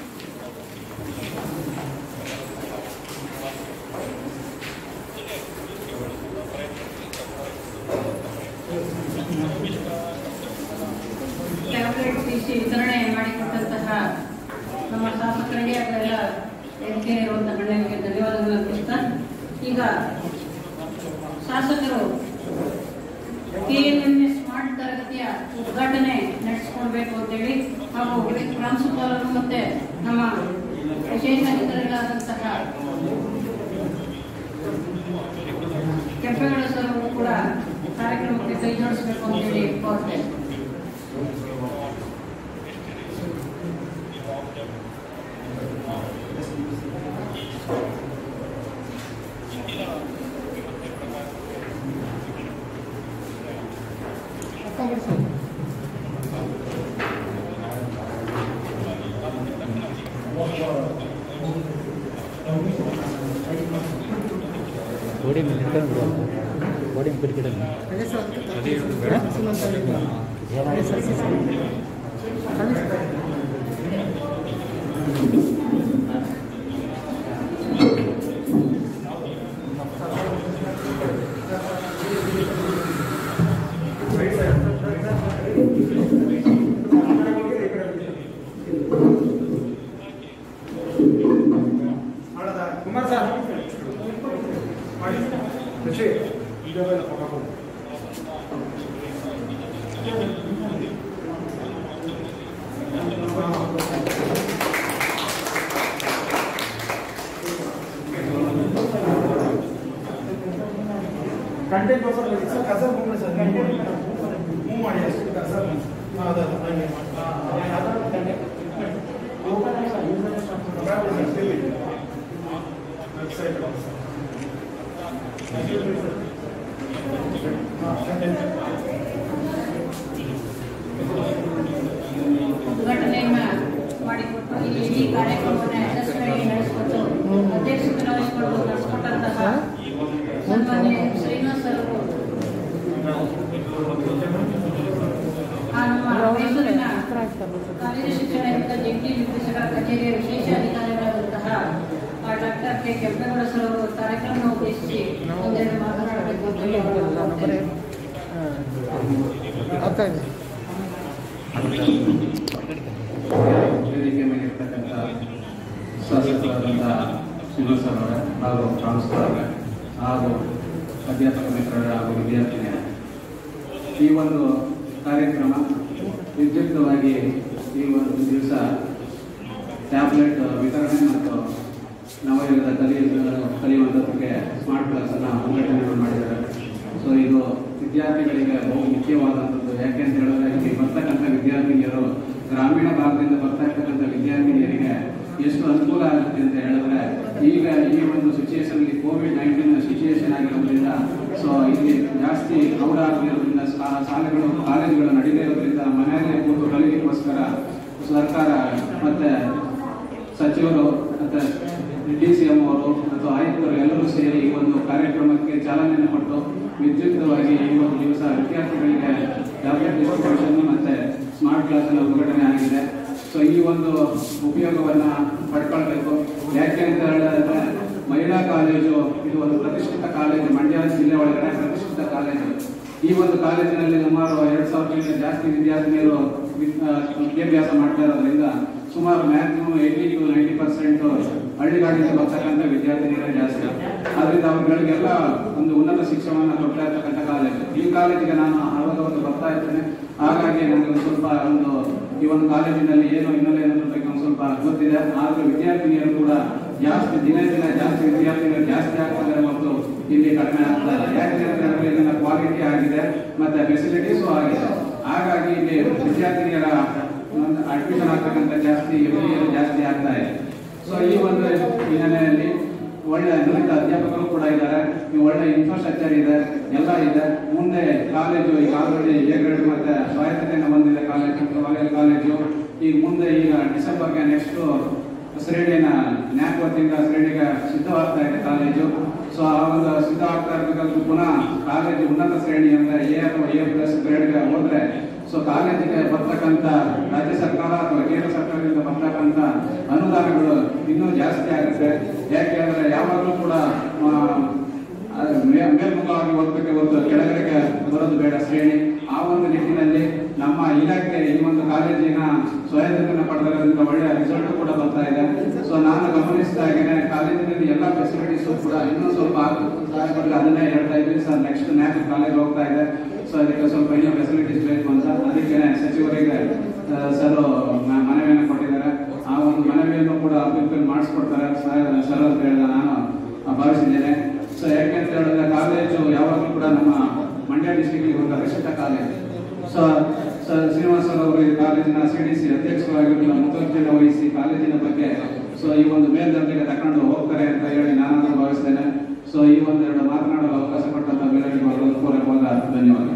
tablet T C ವಿತರಣೆ ಮಾಡಿಕೊಟ್ಟಂತಹ ನಮ್ಮ ಶಾಸಕರಿಗೆ ಹಾಗೂ ಎಲ್ಲ ವೇದಿಕೆ ಇರುವಂತಹ ಗಣ್ಯರಿಗೆ ಧನ್ಯವಾದಗಳು ಅರ್ಪಿಸ್ತಾ ಈಗ ಶಾಸಕರು ಕೆಎನ್ಎಂಎಸ್ ಸ್ಮಾರ್ಟ್ ತರಗತಿಯ ಉದ್ಘಾಟನೆ ನಡೆಸಿಕೊಳ್ಬೇಕು ಅಂತೇಳಿ ಹಾಗೂ ಪ್ರಾಂಶುಪಾಲರು ಮತ್ತೆ ನಮ್ಮ ವಿಶೇಷ ಅಧಿಕಾರಿಗಳಾದಂತಹ ಕೆಂಪೇಗೌಡ ಸರ್ ಅವರು ಕೂಡ ಕಾರ್ಯಕ್ರಮಕ್ಕೆ ಕೈ ಜೋಡಿಸಬೇಕು ಅಂತೇಳಿ ಕೋರ್ತೇನೆ ಗೋಡಿ ಮೇಲೆ ಇಟ್ಕೊಂಡು ಗೋಡಿ ಮೇಲೆ ಗಿಡ ಅದೇ ಹೇಳುದು ಬೇಡ Kumar sir Rishi content sir sir ಕಸರ್ ಬಂದ್ರೆ ಸರ್ ಮೂವ್ ಮಾಡಿ ಅಷ್ಟು ಕಸರ್ ಹಾಂ ಅದ ಹಾಗೆ ವೆಬ್ಸೈಟ್ ಉದ್ಘಾಟನೆಯನ್ನ ಮಾಡಿಕೊಟ್ಟು ಈ ಇಡೀ ಕಾರ್ಯಕ್ರಮವನ್ನು ಯಶಸ್ವಿಯಾಗಿ ನಡೆಸಿಕೊಟ್ಟು ಅಧ್ಯಕ್ಷತೆ ವಹಿಸಿಕೊಂಡು ನಡೆಸಿಕೊಟ್ಟಂತಹ ಸನ್ಮಾನ್ಯ ಶ್ರೀನಿವಾಸ್ ಅವರು ಆ ನಮ್ಮ ಮೈಸೂರಿನ ಕಾಲೇಜು ಶಿಕ್ಷಣ ಇಲಾಖೆ ಜಂಟಿ ನಿರ್ದೇಶಕರ ಕಚೇರಿಯ ವಿಶೇಷ ಅಧಿಕಾರಿಗಳಾದಂತಹ ಡಾಕ್ಟರ್ ಕೆ ಕೆಂಪೇಗೌಡ ಸರ್ ಅವರು ಕಾರ್ಯಕ್ರಮ ಉದ್ದೇಶಿಸಿ ಒಂದೆರಡು ಮಾತನಾಡಬೇಕು ಅಂತ ಹೇಳಿ ಅವರನ್ನು ಕೋರ್ತೇನೆ. ವೇದಿಕೆ ಮೇಲೆ ಇರ್ತಕ್ಕಂಥ ಶಾಸಕರಾದಂಥ ಶ್ರೀನಿವಾಸ ಅವರೇ ಹಾಗೂ ಪ್ರಾಂಶುಪಾಲರೇ ಹಾಗೂ ಅಧ್ಯಾಪಕ ಮಿತ್ರರ ಹಾಗೂ ವಿದ್ಯಾರ್ಥಿನಿಯರ ಈ ಒಂದು ಕಾರ್ಯಕ್ರಮ ವಿದ್ಯುಕ್ತವಾಗಿ ಈ ಒಂದು ದಿವಸ ಟ್ಯಾಬ್ಲೆಟ್ ವಿತರಣೆ ಮತ್ತು ನವಯುಗದ ಕಲಿ ಕಲಿಯುವಂಥದ್ದಕ್ಕೆ ಸ್ಮಾರ್ಟ್ ಕ್ಲಾಸನ್ನು ಸಂಘಟನೆಗಳು ಮಾಡಿದ್ದಾರೆ ಸೊ ಇದು ವಿದ್ಯಾರ್ಥಿಗಳಿಗೆ ಬಹು ಮುಖ್ಯವಾದಂಥದ್ದು ಯಾಕೆ ಅಂತ ಹೇಳಿದ್ರೆ ಇಲ್ಲಿ ಬರ್ತಕ್ಕಂಥ ವಿದ್ಯಾರ್ಥಿನಿಯರು ಗ್ರಾಮೀಣ ಭಾಗದಿಂದ ಬರ್ತಾ ಇರ್ತಕ್ಕಂಥ ವಿದ್ಯಾರ್ಥಿನಿಯರಿಗೆ ಎಷ್ಟು ಅನುಕೂಲ ಆಗುತ್ತೆ ಅಂತ ಹೇಳಿದ್ರೆ ಈಗ ಈ ಒಂದು ಸಿಚುಯೇಷನ್ ಕೋವಿಡ್ ನೈನ್ಟೀನ್ ಸಿಚುಯೇಷನ್ ಆಗಿರೋದ್ರಿಂದ ಸೊ ಇಲ್ಲಿ ಜಾಸ್ತಿ ಕ್ರೌಡ್ ಆಗಿರೋದ್ರಿಂದ ಶಾ- ಶಾಲೆಗಳು ಕಾಲೇಜುಗಳು ನಡೀದೇ ಇರೋದ್ರಿಂದ ಮನೆಯಲ್ಲೇ ಕೂತು ಕಲಿಯೋಕ್ಕೋಸ್ಕರ ಸರ್ಕಾರ ಮತ್ತೆ ಸಚಿವರು ಮತ್ತೆ ಡಿ ಸಿ ಎಂ ಅವರು ಮತ್ತು ಆಯುಕ್ತರು ಎಲ್ಲರೂ ಸೇರಿ ಈ ಒಂದು ಕಾರ್ಯಕ್ರಮಕ್ಕೆ ಚಾಲನೆಯನ್ನು ಕೊಟ್ಟು ವಿದ್ಯುಕ್ತವಾಗಿ ಈ ಒಂದು ದಿವಸ ವಿದ್ಯಾರ್ಥಿಗಳಿಗೆ ಟ್ಯಾಬ್ಲೆಟ್ ಡಿಸ್ಟ್ರಿಬ್ಯೂಷನ್ ಮತ್ತೆ ಸ್ಮಾರ್ಟ್ ಕ್ಲಾಸ್ ಎಲ್ಲ ಉದ್ಘಾಟನೆ ಆಗಿದೆ ಸೊ ಈ ಒಂದು ಉಪಯೋಗವನ್ನ ಪಡ್ಕೊಳ್ಬೇಕು ಯಾಕೆ ಅಂತ ಹೇಳಿದ್ರೆ ಮಹಿಳಾ ಕಾಲೇಜು ಇದು ಒಂದು ಪ್ರತಿಷ್ಠಿತ ಕಾಲೇಜು ಮಂಡ್ಯ ಜಿಲ್ಲೆ ಒಳಗಡೆ ಪ್ರತಿಷ್ಠಿತ ಕಾಲೇಜು ಈ ಒಂದು ಕಾಲೇಜಿನಲ್ಲಿ ಸುಮಾರು ಎರಡ್ ಸಾವಿರಕ್ಕಿಂತ ಜಾಸ್ತಿ ವಿದ್ಯಾರ್ಥಿನಿಯರು ವಿ- ಆ, ವಿದ್ಯಾಭ್ಯಾಸ ಮಾಡ್ತಾ ಇರೋದ್ರಿಂದ ಸುಮಾರು maximum eighty to ninety percent ಹಳ್ಳಿಗಾಡಿಂದ ಬರ್ತಕ್ಕಂಥ ವಿದ್ಯಾರ್ಥಿನಿಯರೇ ಜಾಸ್ತಿ ಆದ್ರಿಂದ ಅವ್ರುಗಳಿಗೆಲ್ಲ ಒಂದು ಉನ್ನತ ಶಿಕ್ಷಣವನ್ನು ಕೊಡ್ತಾ ಇರ್ತಕ್ಕಂಥ ಕಾಲೇಜು ಈ ಕಾಲೇಜಿಗೆ ನಾನು ಅವಾಗ ಒಂದು ಬರ್ತಾ ಇರ್ತೇನೆ ಹಾಗಾಗಿ ನನಗೆ ಒಂದು ಸ್ವಲ್ಪ ಒಂದು ಈ ಒಂದು ಕಾಲೇಜಿನಲ್ಲಿ ಏನು ಹಿನ್ನೆಲೆ ಅನ್ನೋದ್ರ ಬಗ್ಗೆ ಒಂದು ಸ್ವಲ್ಪ ಗೊತ್ತಿದೆ ಆದ್ರೂ ವಿದ್ಯಾರ್ಥಿನಿಯರು ಕೂಡ ಜಾಸ್ತಿ ದಿನ ದಿನ ಜಾಸ್ತಿ ವಿದ್ಯಾರ್ಥಿಗಳು ಜಾಸ್ತಿ ಆಗ್ತಾರೆ ಮತ್ತು ಇಲ್ಲಿ ಕಡಿಮೆ ಆಗ್ತಾ ಇಲ್ಲ ಯಾಕೆ ಅಂತ ಹೇಳಿದ್ರೆ ಇಲ್ಲಿನ ಕ್ವಾಲಿಟಿ ಆಗಿದೆ ಮತ್ತೆ ಫೆಸಿಲಿಟೀಸು ಆಗಿದೆ ಹಾಗಾಗಿ ಇಲ್ಲಿ ವಿದ್ಯಾರ್ಥಿನಿಯರ ಅಡ್ಮಿಷನ್ ಆಗ್ತಕ್ಕಂಥ ಜಾಸ್ತಿ ಎಫ್ಡಿಗಳು ಜಾಸ್ತಿ ಆಗ್ತಾ ಇದೆ ಸೊ ಈ ಒಂದು ಹಿನ್ನೆಲೆಯಲ್ಲಿ ಒಳ್ಳೆ ನುರಿತ ಅಧ್ಯಾಪಕರು ಕೂಡ ಇದ್ದಾರೆ ಈ ಒಳ್ಳೆ ಇನ್ಫ್ರಾಸ್ಟ್ರಕ್ಚರ್ ಇದೆ ಎಲ್ಲ ಇದೆ ಮುಂದೆ ಕಾಲೇಜು ಈಗ ಆಲ್ರೆಡಿ ಎ ಗ್ರೇಡ್ ಮತ್ತೆ ಸ್ವಾಯತ್ತತೆಯನ್ನು ಹೊಂದಿದೆ ಕಾಲೇಜು ಕಾಲೇಜ್ ಕಾಲೇಜು ಈಗ ಮುಂದೆ ಈಗ ಡಿಸೆಂಬರ್ಗೆ ನೆಕ್ಸ್ಟ್ ಶ್ರೇಣಿನ ನ್ಯಾಕ್ ವತಿಯಿಂದ ಶ್ರೇಣಿಗೆ ಸಿದ್ಧವಾಗ್ತಾ ಇದೆ ಕಾಲೇಜು ಸೊ ಆ ಒಂದು ಸಿದ್ಧವಾಗ್ತಾ ಇರಬೇಕಾದ್ರೂ ಪುನಃ ಕಾಲೇಜು ಉನ್ನತ ಶ್ರೇಣಿ ಅಂದ್ರೆ ಎ ಅಥವಾ ಎ ಪ್ಲಸ್ ಗ್ರೇಡ್ಗೆ ಹೋದ್ರೆ ಸೊ ಕಾಲೇಜಿಗೆ ಬರ್ತಕ್ಕಂಥ ರಾಜ್ಯ ಸರ್ಕಾರ ಅಥವಾ ಕೇಂದ್ರ ಸರ್ಕಾರದಿಂದ ಬರ್ತಕ್ಕಂಥ ಅನುದಾನಗಳು ಇನ್ನೂ ಜಾಸ್ತಿ ಆಗುತ್ತೆ ಯಾಕೆ ಅಂದ್ರೆ ಯಾವಾಗಲೂ ಕೂಡ ಆ, ಅದು ಮೇ- ಮೇಲ್ಮುಖವಾಗಿ ಓದಬೇಕೆ ಹೊರತು ಕೆಳಗಡೆಗೆ ಬರೋದು ಬೇಡ ಶ್ರೇಣಿ ಆ ಒಂದು ನಿಟ್ಟಿನಲ್ಲಿ ನಮ್ಮ ಇಲಾಖೆ ಈ ಒಂದು ಕಾಲೇಜಿನ ಸ್ವಾಯತ್ತತೆಯನ್ನು ಪಡೆದಿರೋದ್ರಿಂದ ಒಳ್ಳೆಯ ರಿಸಲ್ಟ್ ಕೂಡ ಬರ್ತಾ ಇದೆ ಸೊ ನಾನು ಗಮನಿಸಿದಾಗೇನೆ ಕಾಲೇಜಿನಲ್ಲಿ ಎಲ್ಲ ಫೆಸಿಲಿಟೀಸ್ ಕೂಡ ಇನ್ನೂ ಸ್ವಲ್ಪ ಆಗ್ಬೇಕು ಸಹಾಯಪಟ್ಟು ಅದನ್ನೇ ಹೇಳ್ತಾ ಇದ್ವಿ ಸರ್ ನೆಕ್ಸ್ಟ್ ನ್ಯಾಕ್ ಕಾಲೇಜ್ ಹೋಗ್ತಾ ಇದೆ ಸೊ ಅದಕ್ಕೆ ಸ್ವಲ್ಪ ಇನ್ನೂ ಫೆಸಿಲಿಟೀಸ್ ಬೇಕು ಅಂತ ಅದಕ್ಕೆ ಸಚಿವರಿಗೆ ಸರ್ ಮನವಿಯನ್ನು ಕೊಟ್ಟಿದ್ದಾರೆ ಆ ಒಂದು ಮನವಿಯನ್ನು ಕೂಡ ಫುಲ್ಫಿಲ್ ಮಾಡಿಸ್ಕೊಡ್ತಾರೆ ಸರ್ ಅಂತ ಹೇಳಿದ ನಾನು ಭಾವಿಸಿದ್ದೇನೆ ಸೊ ಯಾಕೆ ಅಂತ ಹೇಳಿದ್ರೆ ಕಾಲೇಜು ಯಾವಾಗಲೂ ಕೂಡ ನಮ್ಮ ಮಂಡ್ಯ ಡಿಸ್ಟಿಕ್ ಒಂದು ಪ್ರತಿಷ್ಠಿತ college so so Srinivas sir ಅವರು ಈ ಕಾಲೇಜಿನ ಸಿ ಡಿ ಸಿ ಅಧ್ಯಕ್ಷರಾಗಿರುವ ಮುತುವರ್ಜಿಯನ್ನು ವಹಿಸಿ ಕಾಲೇಜಿನ ಬಗ್ಗೆ ಸೊ ಈ ಒಂದು ಮೇಲ್ದರ್ಜೆಗೆ ತಕೊಂಡು ಹೋಗ್ತಾರೆ ಅಂತ ಹೇಳಿ ನಾನು ಭಾವಿಸ್ತೇನೆ ಸೊ ಈ ಒಂದೆರಡು ಮಾತನಾಡಲು ಅವಕಾಶ ಕೊಟ್ಟಂತ ಬೇರೆಯವರಿಗೂ ಅವರನ್ನು ಪೂರಕವಾದ ಧನ್ಯವಾದಗಳು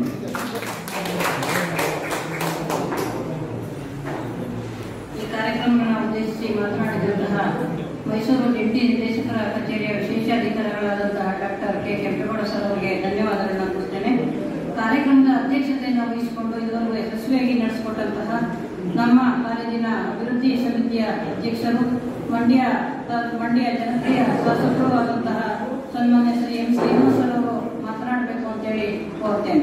ಈ ಕಾರ್ಯಕ್ರಮವನ್ನು ಉದ್ದೇಶಿಸಿ ಮಾತನಾಡಿದಂತಹ ಮೈಸೂರು ಡಿಪ್ಟಿ ನಿರ್ದೇಶಕರ ಕಚೇರಿಯ ವಿಶೇಷಾಧಿಕಾರಿಗಳಾದಂತಹ ಡಾಕ್ಟರ್ ಕೆ ಕೆಂಪೇಗೌಡ ಸರ್ ಅವರಿಗೆ ಧನ್ಯವಾದಗಳನ್ನು ಅರ್ಪಿಸ್ತೇನೆ ಕಾರ್ಯಕ್ರಮದ ಅಧ್ಯಕ್ಷತೆಯನ್ನು ವಹಿಸಿಕೊಂಡು ಇದುವರೆಗೂ ಯಶಸ್ವಿಯಾಗಿ ನಡೆಸಿಕೊಟ್ಟಂತಹ ನಮ್ಮ ಕಾಲೇಜಿನ ಅಭಿವೃದ್ಧಿ ಸಮಿತಿಯ ಅಧ್ಯಕ್ಷರು ಮಂಡ್ಯ ಮಂಡ್ಯ ಜನಪ್ರಿಯ ಶಾಸಕರು ಆದಂತಹ ಸನ್ಮಾನ್ಯ ಶ್ರೀ ಎಂ ಶ್ರೀನಿವಾಸ್ ಸರ್ ಅವರು ಮಾತನಾಡಬೇಕು ಅಂತೇಳಿ ಕೋರ್ತೇನೆ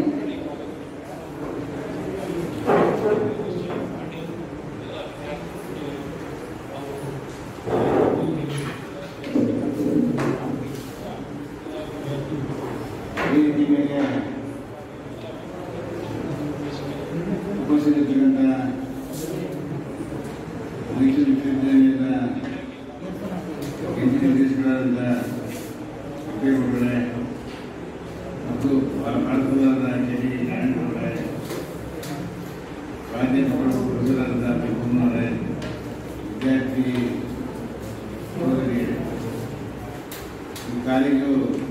ವೇದಿಕೆ ಮೇಲೆ ಉಪಸ್ಥಿತಿರುವಂಥ ಮೈಸೂರು ವಿಶ್ವವಿದ್ಯಾಲಯದ ಎಂಟು ನಿರ್ದೇಶಕರಾದ ಕೆಂಪೇಗೌಡರೇ ಮತ್ತು ಭಾರತದ ಕೆ ಡಿ ನಾರಾಯಣಗೌಡರೇ ಪ್ರಾಧ್ಯಾಪಕರು ಪ್ರೊಫೆಸರಾದ ಪಿಪ್ಪಮ್ಮನವರೇ ವಿದ್ಯಾರ್ಥಿ ಸಹೋದರಿಯರೇ ಈ ಕಾಲೇಜು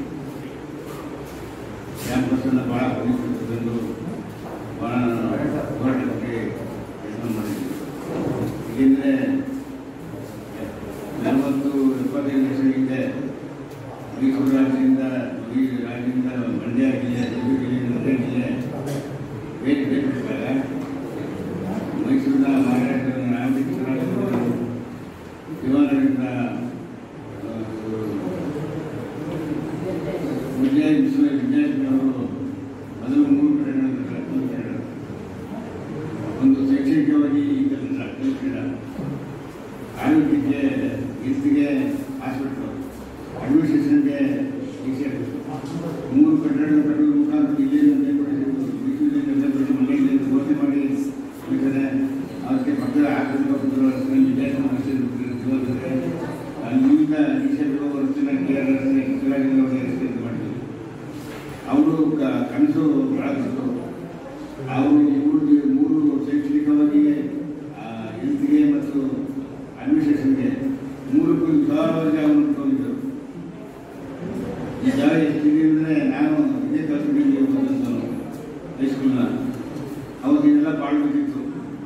ಕ್ಯಾಂಪಸ್ ಅನ್ನು ಬಹಳ ಅಭಿವೃದ್ಧಿಗೊಂಡು ಬಹಳ ಹೋರಾಟಕ್ಕೆ ಕೆಲಸ ಮಾಡಿದ್ವಿ ಏಕೆಂದರೆ ನಲವತ್ತು ಎಪ್ಪತ್ತೈದು ವರ್ಷ ಹಿಂದೆ ಮೈಸೂರು ರಾಜ್ಯದಿಂದ ಈ ರಾಜ್ಯದಿಂದ ಮಂಡ್ಯ ಜಿಲ್ಲೆ ತುಮಕೂರು ಜಿಲ್ಲೆ ಮಂಡ್ಯ ಜಿಲ್ಲೆ ಭೇಟಿ ಬೇಕಿದ್ದಾಗ ಮೈಸೂರಿನ ಮಹಾರಾಷ್ಟ್ರದ ನಾಗರಿಕರಾಗಿದ್ದರು ವಿಮಾನದಿಂದ ವಿಜಯ ವಿಶ್ವವಿದ್ಯಾಲಯದವರು ಮೊದಲು ಮೂರು ಕಡೆ ನಡೆದಿದ್ದಾರೆ, ಮೂರು ಕಡೆ ನಡೆದಿದ್ದಾರೆ. ಒಂದು ಶೈಕ್ಷಣಿಕವಾಗಿ ಈ ಕೆಲಸ ಕಲಿಸಿದ ಆರೋಗ್ಯಕ್ಕೆ ಹೆಲ್ತ್ಗೆ ಹಾಸ್ಪಿಟ್ಲು ಅಡ್ಮಿನಿಸ್ಟ್ರೇಷನ್ಗೆ ಟೀಚರ್ ಮೂರು ಕಟ್ಟಡಗಳು ಕಟ್ಟುವ ಮುಖಾಂತರ ಜಿಲ್ಲೆಯನ್ನು ಮೇಲ್ಪಡಿಸಿದ್ದು ವಿಶ್ವವಿದ್ಯಾಲಯದಲ್ಲಿ ಮನೆಯಲ್ಲಿ ಘೋಷಣೆ ಮಾಡಿ ಬೇಕಾದ್ರೆ ಅದಕ್ಕೆ ಪಕ್ಕದ ಆಕರ್ಷಕ ಪುತ್ರರನ್ನು ವಿದ್ಯಾರ್ಥಿ ಜೋದಿದ್ರೆ ಅಲ್ಲಿಂದ ಈಶ್ವರ ವರ್ಷನ ಕೆ ಆರ್ ರಸ್ತೆ ಶಿವರಾಜನಗರ ರಸ್ತೆ ಅಂತ ಮಾಡಿದ್ರು ಅವರು ಕನಸು ಭಾಳ ದೊಡ್ಡದು ಅವರು ಮೂರು ದಿ- ಮೂರು ಶೈಕ್ಷಣಿಕವಾಗಿ ಹೆಲ್ತ್ಗೆ ಮತ್ತು ಅಡ್ಮಿನಿಸ್ಟ್ರೇಷನ್ಗೆ ಮೂರಕ್ಕೂ ವಿಶಾಲವಾಗಿ ಅವರು ಇಟ್ಕೊಂಡಿದ್ದರು ಈ ಜಾಗ ಎಷ್ಟಿದೆ ಅಂದರೆ ನಾನು ಇದೇ ಕಲ್ಪನೆಗೆ ಬಂದದ್ದು ಹೈಸ್ಕೂಲ್ನ ಅವಾಗ ಇದೆಲ್ಲ ಬಾಳ್ಬೇಕಿತ್ತು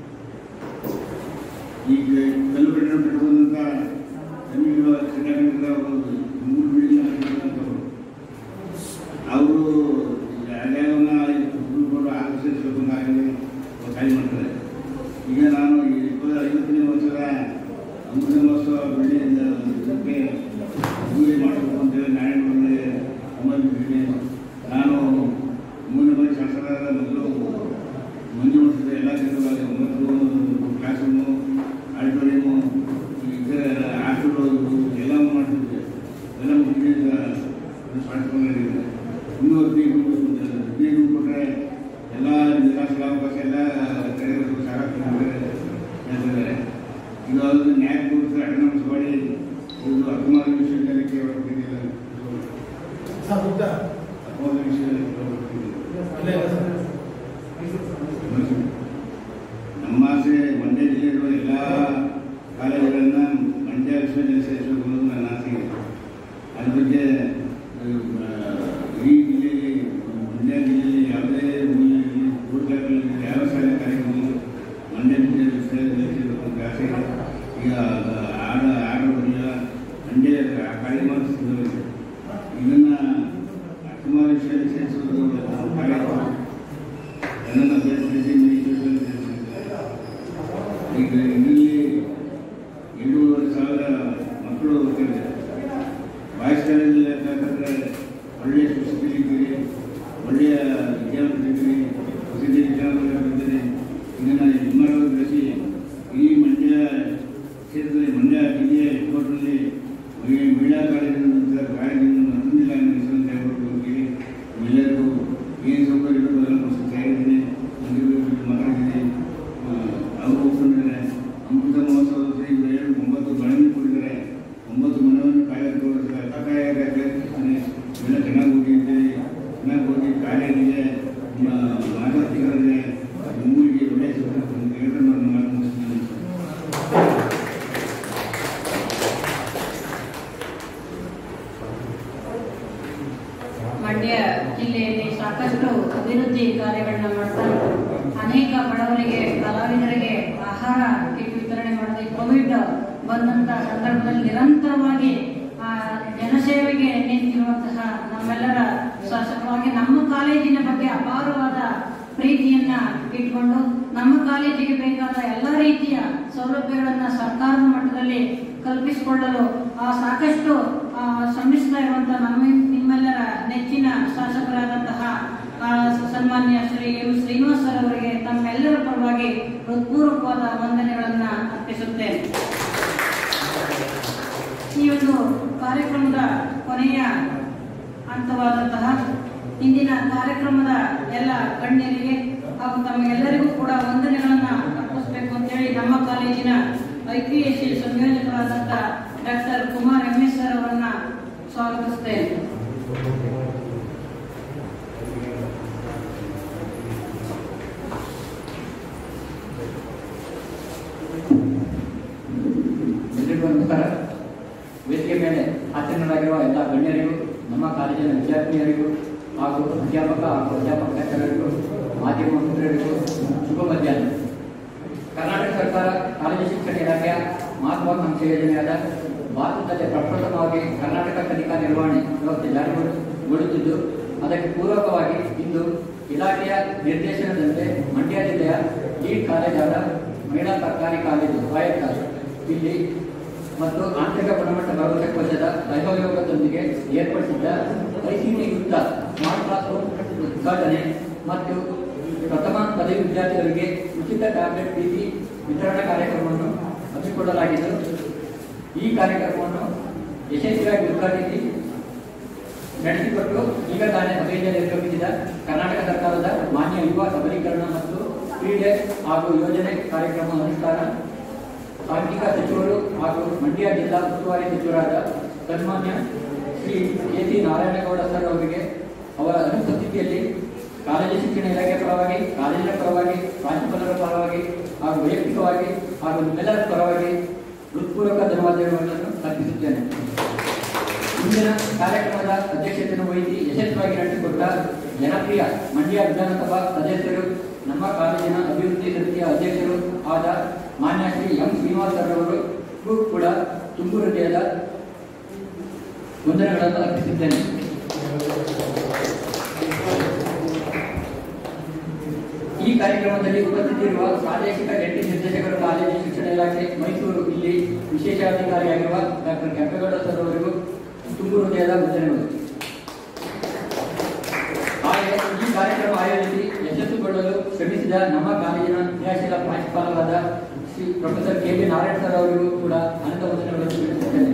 ಈಗ ಕಲ್ಲು ಕಟ್ಟಡ ಕಟ್ಟುವಂಥ ಜಮೀನುಗಳ ಸಿದ್ಧಾಂತದಿಂದ ಒಂದು ಮೂರು ಬಿಲ್ಡಿಂಗ್ ಆಗಿರುವಂಥವ್ರು ಅವರು ಜಾಗವನ್ನ ಹುಡುಗರು ಆಕರ್ಷಿಸಬೇಕು ಆಗಲಿ ಒತ್ತಾಯ ಮಾಡ್ತಾರೆ ಈಗ ನಾನು ಈ ಇಪ್ಪತ್ತ ಐವತ್ತನೇ ವರ್ಷದ ಅಮೃತ ಮಹೋತ್ಸವ ಬೆಳ್ಳಿಯಿಂದ ಇದಕ್ಕೆ ಅಭಿವೃದ್ಧಿ ಮಾಡಬೇಕು ಅಂತೇಳಿ ನಾರಾಯಣಗಳಿಗೆ ಸಂಬಂಧಿಸಿದ್ದೀನಿ ನಾನು ಮೂರನೇ ಬಾರಿ ಶಾಸಕರಾದ ಮೊದಲು ಮಂಜು ಮಠದ ಎಲ್ಲ ಜನರಲ್ಲಿ ಒಂಬತ್ತು ಕ್ಲಾಸ್ ರೂಮು ಆಡಿಟೋರಿಯಮು ಇತರ ಹಾಸ್ಟೆಲ್ ಎಲ್ಲವೂ ಮಾಡ್ತಿದ್ದೆ ಎಲ್ಲ ಮುಗಿದ ಮಾಡ್ಕೊಂಡಿದ್ದೀನಿ ಇನ್ನೂ ಹದಿನೈದು ಹದಿನೈದು ಕೊಟ್ಟರೆ ಎಲ್ಲ ನಿರಾಶಾವಕಾಶ ಎಲ್ಲ ಕಡೆಗಳು ಸಾಕಾಗ್ತದೆ ಹೇಳ್ತಿದ್ದಾರೆ ಈಗ ಅದು ನ್ಯಾಯ ಕೊಡಿಸಿ ಅಟೆಂಡೆನ್ಸ್ ಮಾಡಿ ಇದು ಅಕ್ಕಮಾರಿ ವಿಶ್ವವಿದ್ಯಾಲಯಕ್ಕೆ ಹೊರಟಿದ್ದಿಲ್ಲ ಸರ್ ಉದ್ದ ಅಕ್ಕಮಾರಿ ವಿಶ್ವವಿದ್ಯಾಲಯಕ್ಕೆ ಹೊರಟಿದ್ದಿಲ್ಲ ನಮ್ಮ ಆಸೆ ಮಂಡ್ಯ ಜಿಲ್ಲೆಯಲ್ಲಿರುವ ಎಲ್ಲ ಕಾಲೇಜುಗಳನ್ನ ಮಂಡ್ಯ ವಿಶ್ವವಿದ್ಯಾಲಯ ಸೇರಿಸಬೇಕು ಅನ್ನೋದು ನನ್ನ ಆಸೆ ಇದೆ ಅದ್ರ ಬಗ್ಗೆ ಆ, ಈ ಜಿಲ್ಲೆಯಲ್ಲಿ ಮಂಡ್ಯ ಜಿಲ್ಲೆಯಲ್ಲಿ ಯಾವುದೇ ಮೂಲೆಯಲ್ಲಿ ಊರುಗಳಲ್ಲಿ ಯಾವ ಶಾಲೆ ಕಾರ್ಯಕ್ರಮ ಮಂಡ್ಯ ಜಿಲ್ಲೆ ವಿಶ್ವವಿದ್ಯಾಲಯ ಸೇರಬೇಕು ಅಂತ ಆಸೆ ಇದೆ ಈಗ ಆಡ ಆಡ ಬರಲಿಲ್ಲ ಮಂಡ್ಯ ಕಾರ್ಯಕ್ರಮ ಸಿದ್ಧವಾಗಿದೆ ಇದನ್ನ ಕುಮಾರ ವಿಶ್ವವಿದ್ಯಾಲಯ ಸೇರಿಸುವುದು ಕಾರ್ಯಕ್ರಮ ನನ್ನನ್ನು ಬೇರ್ಪಡಿಸಿ ವಿಶ್ವವಿದ್ಯಾಲಯ ಸೇರಿಸಿದ್ದಾರೆ ಈಗ ಇದರಲ್ಲಿ ಎರಡೂವರೆ ಸಾವಿರ ಮಕ್ಕಳು ಓದ್ತಿದ್ದಾರೆ ಬಾಯ್ಸ್ ಕಾಲೇಜಲ್ಲಿ ಯಾಕಂದರೆ ಒಳ್ಳೆಯ ಸುಸ್ಥಿತಿದ್ದೀರಿ ಒಳ್ಳೆಯ ವಿದ್ಯಾವಂತರಿದ್ದೀರಿ ಪ್ರಸಿದ್ಧ ವಿದ್ಯಾವಂತರಿದ್ದೀರಿ ಇದನ್ನು ಇದು ಮಾಡೋದು ಬೆಳೆಸಿ ಈ ಮಂಡ್ಯ ಕ್ಷೇತ್ರದಲ್ಲಿ ಮಂಡ್ಯ ಜಿಲ್ಲೆಯ ಕೋರ್ಟ್ನಲ್ಲಿ ಮಹಿಳಾ ಕಾಲೇಜಿನ ಕಾಲೇಜಿನ ಹೊಂದಿಲ್ಲ ಅನ್ನೋ ಹೆಸರನ್ನು ಹೇಳ್ಬಿಟ್ಟು ಹೋಗಿ ಎಲ್ಲರಿಗೂ ಏನು ಸೌಕರ್ಯ ಬೇಕು ಅದೆಲ್ಲ ಕೊಡಿಸ್ತಾ ಇದ್ದೀನಿ ಮಂದಿರದಲ್ಲಿ ಮಾತಾಡಿದ್ದೀನಿ ಅವರು ಒಪ್ಕೊಂಡಿದ್ದಾರೆ ಅಮೃತ ಮಹೋತ್ಸವದಲ್ಲಿ ಇವರು ಏಳು ಒಂಬತ್ತು ಮನೆಯನ್ನು ಕೊಟ್ಟಿದ್ದಾರೆ ಒಂಬತ್ತು ಮನೆಯನ್ನು ಕಾಯಕ್ಕೆ ಕಾಯಕ್ಕೆ ಇವೆಲ್ಲ ಚೆನ್ನಾಗಿ ಹೋಗಿದ್ದೀರಿ ಚೆನ್ನಾಗಿ ಹೋಗಿ ಕಾರ್ಯನಿದೆ ಮಾತಾಡ್ತಿದ್ದಾರೆ ಊರಿಗೆ ಒಳ್ಳೆಯ ಹೇಳಿದ್ರೆ ನಾನು ಮಾತು ಮುಗಿಸ್ತೀನಿ ಮಂಡ್ಯ ಜಿಲ್ಲೆಯಲ್ಲಿ ಸಾಕಷ್ಟು ಅಭಿವೃದ್ಧಿ ಕಾರ್ಯಗಳನ್ನ ಮಾಡ್ತಾ ಅನೇಕ ಬಡವರಿಗೆ ಕಲಾವಿದರಿಗೆ ಆಹಾರ ಕಿಟ್ ವಿತರಣೆ ಮಾಡಿದೆ ಕೋವಿಡ್ ಬಂದಂತ ಸಂದರ್ಭದಲ್ಲಿ ನಿರಂತರವಾಗಿ ಆ, ಜನಸೇವೆಗೆ ನಿಂತಿರುವಂತಹ ನಮ್ಮೆಲ್ಲರ ಶಾಸಕರಾಗಿ ನಮ್ಮ ಕಾಲೇಜಿನ ಬಗ್ಗೆ ಅಪಾರವಾದ ಪ್ರೀತಿಯನ್ನ ಇಟ್ಕೊಂಡು ನಮ್ಮ ಕಾಲೇಜಿಗೆ ಬೇಕಾದ ಎಲ್ಲ ರೀತಿಯ ಸೌಲಭ್ಯಗಳನ್ನ ಸರ್ಕಾರದ ಮಟ್ಟದಲ್ಲಿ ಕಲ್ಪಿಸಿಕೊಳ್ಳಲು ಆ ಸಾಕಷ್ಟು ಆ, ಶ್ರಮಿಸ್ತಾ ಇರುವಂತಹ ನಮ್ಮ ನಿಮ್ಮೆಲ್ಲರ ನೆಚ್ಚಿನ ಶಾಸಕರಾದಂತಹ ಆ, ಸನ್ಮಾನ್ಯ ಶ್ರೀ ಎಂ ಶ್ರೀನಿವಾಸ್ ಸರ್ ಅವರಿಗೆ ತಮ್ಮೆಲ್ಲರ ಪರವಾಗಿ ಹೃತ್ಪೂರ್ವಕವಾದ ವಂದನೆಗಳನ್ನ ಅರ್ಪಿಸುತ್ತೇನೆ ಈ ಒಂದು ಕಾರ್ಯಕ್ರಮದ ಕೊನೆಯ ಹಂತವಾದಂತಹ ಇಂದಿನ ಕಾರ್ಯಕ್ರಮದ ಎಲ್ಲ ಗಣ್ಯರಿಗೆ ಹಾಗೂ ತಮಗೆಲ್ಲರಿಗೂ ಕೂಡ ವಂದನೆಗಳನ್ನ ಅರ್ಪಿಸಬೇಕು ಅಂತೇಳಿ ನಮ್ಮ ಕಾಲೇಜಿನ ಐ ಪಿ ಎಸ್ ಸಿ ಸಂಯೋಜಕರಾದಂತಹ doctor Kumar M S sir ಅವರನ್ನ ಸ್ವಾಗತಿಸ್ತೇನೆ ಎಲ್ರಿಗೂ ನಮಸ್ಕಾರ ವೇದಿಕೆ ಮೇಲೆ ಆಸೀನರಾಗಿರುವ ಎಲ್ಲ ಗಣ್ಯರಿಗೂ ನಮ್ಮ ಕಾಲೇಜಿನ ವಿದ್ಯಾರ್ಥಿನಿಯರಿಗೂ ಹಾಗೂ ಅಧ್ಯಾಪಕ ಹಾಗೂ ಅಧ್ಯಾಪಕರಿಗೂ ಮಾಧ್ಯಮ ಮಿತ್ರರಿಗೂ ಶುಭ ಮಧ್ಯಾಹ್ನ ಕರ್ನಾಟಕ ಸರ್ಕಾರ ಕಾಲೇಜು ಶಿಕ್ಷಣ ಇಲಾಖೆಯ ಮಹತ್ವಾಕಾಂಕ್ಷಿ ಯೋಜನೆಯಾದ ಭಾರತದಲ್ಲಿ ಪ್ರಪ್ರಥಮವಾಗಿ ಕರ್ನಾಟಕ ಕಲಿಕಾ ನಿರ್ವಹಣೆ ವ್ಯವಸ್ಥೆ ಜಾರಿಗೊಳಿಸುತ್ತಿದ್ದು ಅದಕ್ಕೆ ಪೂರಕವಾಗಿ ಇಂದು ಇಲಾಖೆಯ ನಿರ್ದೇಶನದಂತೆ ಮಂಡ್ಯ ಜಿಲ್ಲೆಯ ಲೀಡ್ ಕಾಲೇಜಾದ ಮಹಿಳಾ ಸರ್ಕಾರಿ ಕಾಲೇಜು ಸ್ವಾಯತ್ತ ಇಲ್ಲಿ ಮತ್ತು ಆಂತರಿಕ ಗುಣಮಟ್ಟ ಭರವಸೆ ಕೋಶದ ಸಹಯೋಗದೊಂದಿಗೆ ಏರ್ಪಡಿಸಿದ್ದ ಐಸಿಟಿ ಯುಕ್ತ ಸ್ಮಾರ್ಟ್ ಕ್ಲಾಸ್ ರೂಮ್ ಉದ್ಘಾಟನೆ ಮತ್ತು ಪ್ರಥಮ ಪದವಿ ವಿದ್ಯಾರ್ಥಿಗಳಿಗೆ ಉಚಿತ ಟ್ಯಾಬ್ಲೆಟ್ ಪಿಸಿ ವಿತರಣಾ ಕಾರ್ಯಕ್ರಮವನ್ನು ಹಮ್ಮಿಕೊಳ್ಳಲಾಗಿದ್ದು ಈ ಕಾರ್ಯಕ್ರಮವನ್ನು ಯಶಸ್ವಿಯಾಗಿ ಉದ್ಘಾಟಿಸಿ ನಡೆಸಿಕೊಟ್ಟು ಈಗ ತಾನೇ ಸಬಲೀಕರಣ ಮತ್ತು ಕ್ರೀಡೆ ಹಾಗೂ ಯೋಜನೆ ಕಾರ್ಯಕ್ರಮ ಅನುಷ್ಠಾನ ಸಾಂಘಿಕ ಸಚಿವರು ಹಾಗೂ ಮಂಡ್ಯ ಜಿಲ್ಲಾ ಉಸ್ತುವಾರಿ ಸಚಿವರಾದ ಸನ್ಮಾನ್ಯ Shri K C Narayanagowda sir ಅವರಿಗೆ ಅವರ ಅನುಪಸ್ಥಿತಿಯಲ್ಲಿ ಕಾಲೇಜು ಶಿಕ್ಷಣ ಇಲಾಖೆ ಪರವಾಗಿ ಕಾಲೇಜಿನ ಪರವಾಗಿ ಪ್ರಾಂಶುಪಾಲರ ಪರವಾಗಿ ಹಾಗೂ ವೈಯಕ್ತಿಕವಾಗಿ ಹಾಗೂ ನಿಮ್ಮೆಲ್ಲರ ಪರವಾಗಿ ಹೃತ್ಪೂರ್ವಕ ಧನ್ಯವಾದಗಳನ್ನು ಅರ್ಪಿಸುತ್ತೇನೆ ಮುಂದಿನ ಕಾರ್ಯಕ್ರಮದ ಅಧ್ಯಕ್ಷತೆಯನ್ನು ವಹಿಸಿ ಯಶಸ್ವಿಯಾಗಿ ನಡೆಸಿಕೊಟ್ಟ ಜನಪ್ರಿಯ ಮಂಡ್ಯ ವಿಧಾನಸಭಾ ಸದಸ್ಯರು ನಮ್ಮ ಕಾಲೇಜಿನ ಅಭಿವೃದ್ಧಿ ಸಮಿತಿಯ ಅಧ್ಯಕ್ಷರು ಆದ ಮಾನ್ಯ ಶ್ರೀ ಎಂ ಶ್ರೀನಿವಾಸ್ ಅವರಿಗೂ ಕೂಡ ತುಂಬು ಹೃದಯದ ವಂದನೆಗಳನ್ನು ಅರ್ಪಿಸಿದ್ದೇನೆ ಈ ಕಾರ್ಯಕ್ರಮದಲ್ಲಿ ಉಪಸ್ಥಿತಿರುವ ಪ್ರಾದೇಶಿಕ ಜಂಟಿ ನಿರ್ದೇಶಕರು ಕಾಲೇಜು ಶಿಕ್ಷಣ ಇಲಾಖೆ ಮೈಸೂರು ಇಲ್ಲಿ ವಿಶೇಷಾಧಿಕಾರಿಯಾಗಿರುವ ಡಾಕ್ಟರ್ ಕೆಂಪೇಗೌಡ ಸರ್ ಅವರಿಗೂ ತುಂಬು ಹೃದಯದ ವಂದನೆಗಳು ಹಾಗೆ ಈ ಕಾರ್ಯಕ್ರಮ ಆಯೋಜಿಸಿ ಯಶಸ್ಸುಗೊಳ್ಳಲು ಶ್ರಮಿಸಿದ ನಮ್ಮ ಕಾಲೇಜಿನ ಕ್ರಿಯಾಶೀಲ ಪ್ರಾಂಶುಪಾಲರಾದ Shri professor K B Narayana sir ಅವರಿಗೂ ಕೂಡ ಅನಂತ ವಂದನೆಗಳನ್ನು ತಿಳಿಸುತ್ತೇನೆ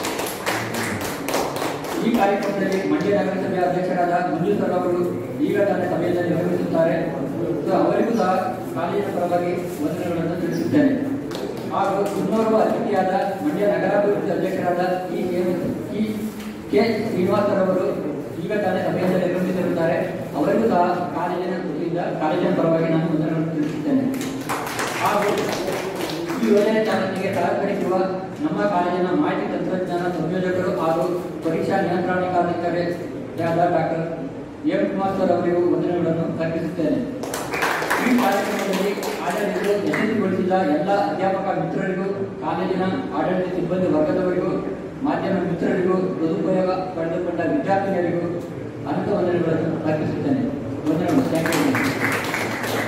ಈ ಕಾರ್ಯಕ್ರಮದಲ್ಲಿ ಮಂಡ್ಯ ನಗರಸಭೆ ಅಧ್ಯಕ್ಷರಾದ ಮಂಜು ಸರ್ ಅವರು ಈಗ ತಾನೇ ಸಭೆಯಲ್ಲಿ ನಿರ್ವಹಿಸುತ್ತಾರೆ ಸೊ ಅವರಿಗೂ ಸಹ ಕಾಲೇಜಿನ ಪರವಾಗಿ ವಂದನೆಗಳನ್ನು ತಿಳಿಸುತ್ತೇನೆ ಹಾಗೂ ಇನ್ನೋರ್ವ ಅತಿಥಿಯಾದ ಮಂಡ್ಯ ನಗರಾಭಿವೃದ್ಧಿ ಅಧ್ಯಕ್ಷರಾದ ಇ ಕೆ ಇ ಕೆ ಶ್ರೀನಿವಾಸರವರು ಈಗ ತಾನೇ ಸಭೆಯಲ್ಲಿ ನಿರ್ವಹಿಸಿರುತ್ತಾರೆ ಅವರಿಗೂ ಸಹ ಕಾಲೇಜಿನ ವತಿಯಿಂದ ಕಾಲೇಜಿನ ಪರವಾಗಿ ನಾನು ವಂದನೆಗಳನ್ನು ತಿಳಿಸುತ್ತೇನೆ ಹಾಗೂ ಈ ಯೋಜನೆ ಚಾಲನೆಗೆ ಸಹಕರಿಸುವ ನಮ್ಮ ಕಾಲೇಜಿನ ಮಾಹಿತಿ ತಂತ್ರಜ್ಞಾನ ಸಂಯೋಜಕರು ಹಾಗೂ ಪರೀಕ್ಷಾ ನಿಯಂತ್ರಣಾಧಿಕಾರಿಯಾದ ಡಾಕ್ಟರ್ ಎಂ ಕುಮಾರ್ ಸರ್ ಅವರಿಗೂ ವಂದನೆಗಳನ್ನು ಅರ್ಪಿಸುತ್ತೇನೆ ಈ ಕಾರ್ಯಕ್ರಮದಲ್ಲಿ ಆಡಳಿತ ಯಶಸ್ವಿಗೊಳಿಸಿದ ಎಲ್ಲ ಅಧ್ಯಾಪಕ ಮಿತ್ರರಿಗೂ ಕಾಲೇಜಿನ ಆಡಳಿತ ಸಿಬ್ಬಂದಿ ವರ್ಗದವರಿಗೂ ಮಾಧ್ಯಮ ಮಿತ್ರರಿಗೂ ಸದುಪಯೋಗ ಪಡೆದುಕೊಂಡ ವಿದ್ಯಾರ್ಥಿನಿಯರಿಗೂ ಅನಂತ ವಂದನೆಗಳನ್ನು ಅರ್ಪಿಸುತ್ತೇನೆ ವಂದನೆಗಳು ಥ್ಯಾಂಕ್ ಯು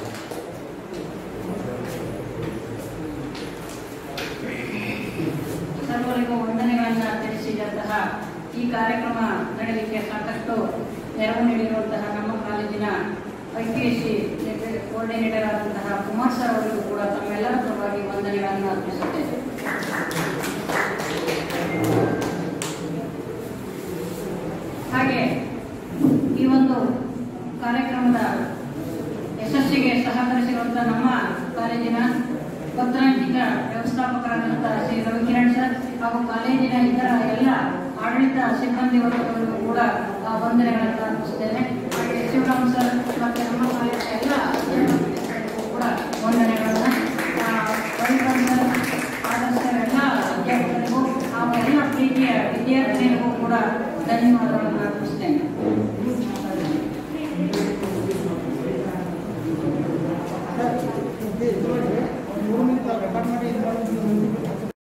ಸರ್ವರಿಗೂ ವಂದನೆಗಳನ್ನು ತಿಳಿಸಿದಂತಹ ಈ ಕಾರ್ಯಕ್ರಮ ನಡೆಯಲಿಕ್ಕೆ ಸಾಕಷ್ಟು ನೆರವು ನೀಡಿರುವಂತಹ ನಮ್ಮ ಕಾಲೇಜಿನ I P S C coordinator ಆದಂತಹ ಕುಮಾರ್ ಸರ್ ಅವರಿಗೂ ಕೂಡ ತಮ್ಮೆಲ್ಲರ ಪರವಾಗಿ ವಂದನೆಗಳನ್ನು ಅರ್ಪಿಸುತ್ತೇನೆ ಹಾಗೆ ಈ ಒಂದು ಕಾರ್ಯಕ್ರಮದ ಯಶಸ್ಸಿಗೆ ಸಹಕರಿಸಿರುವಂತಹ ನಮ್ಮ ಕಾಲೇಜಿನ ಪತ್ರಾಂಕಿತ ವ್ಯವಸ್ಥಾಪಕರಾದಂತಹ ಶ್ರೀ ರವಿಕಿರಣ್ ಸರ್ ಹಾಗೂ ಕಾಲೇಜಿನ ಇತರ ಎಲ್ಲ ಆಡಳಿತ ಸಿಬ್ಬಂದಿ ವರ್ಗಗಳಿಗೂ ಕೂಡ ಆ ವಂದನೆಗಳನ್ನು ಅರ್ಪಿಸುತ್ತೇನೆ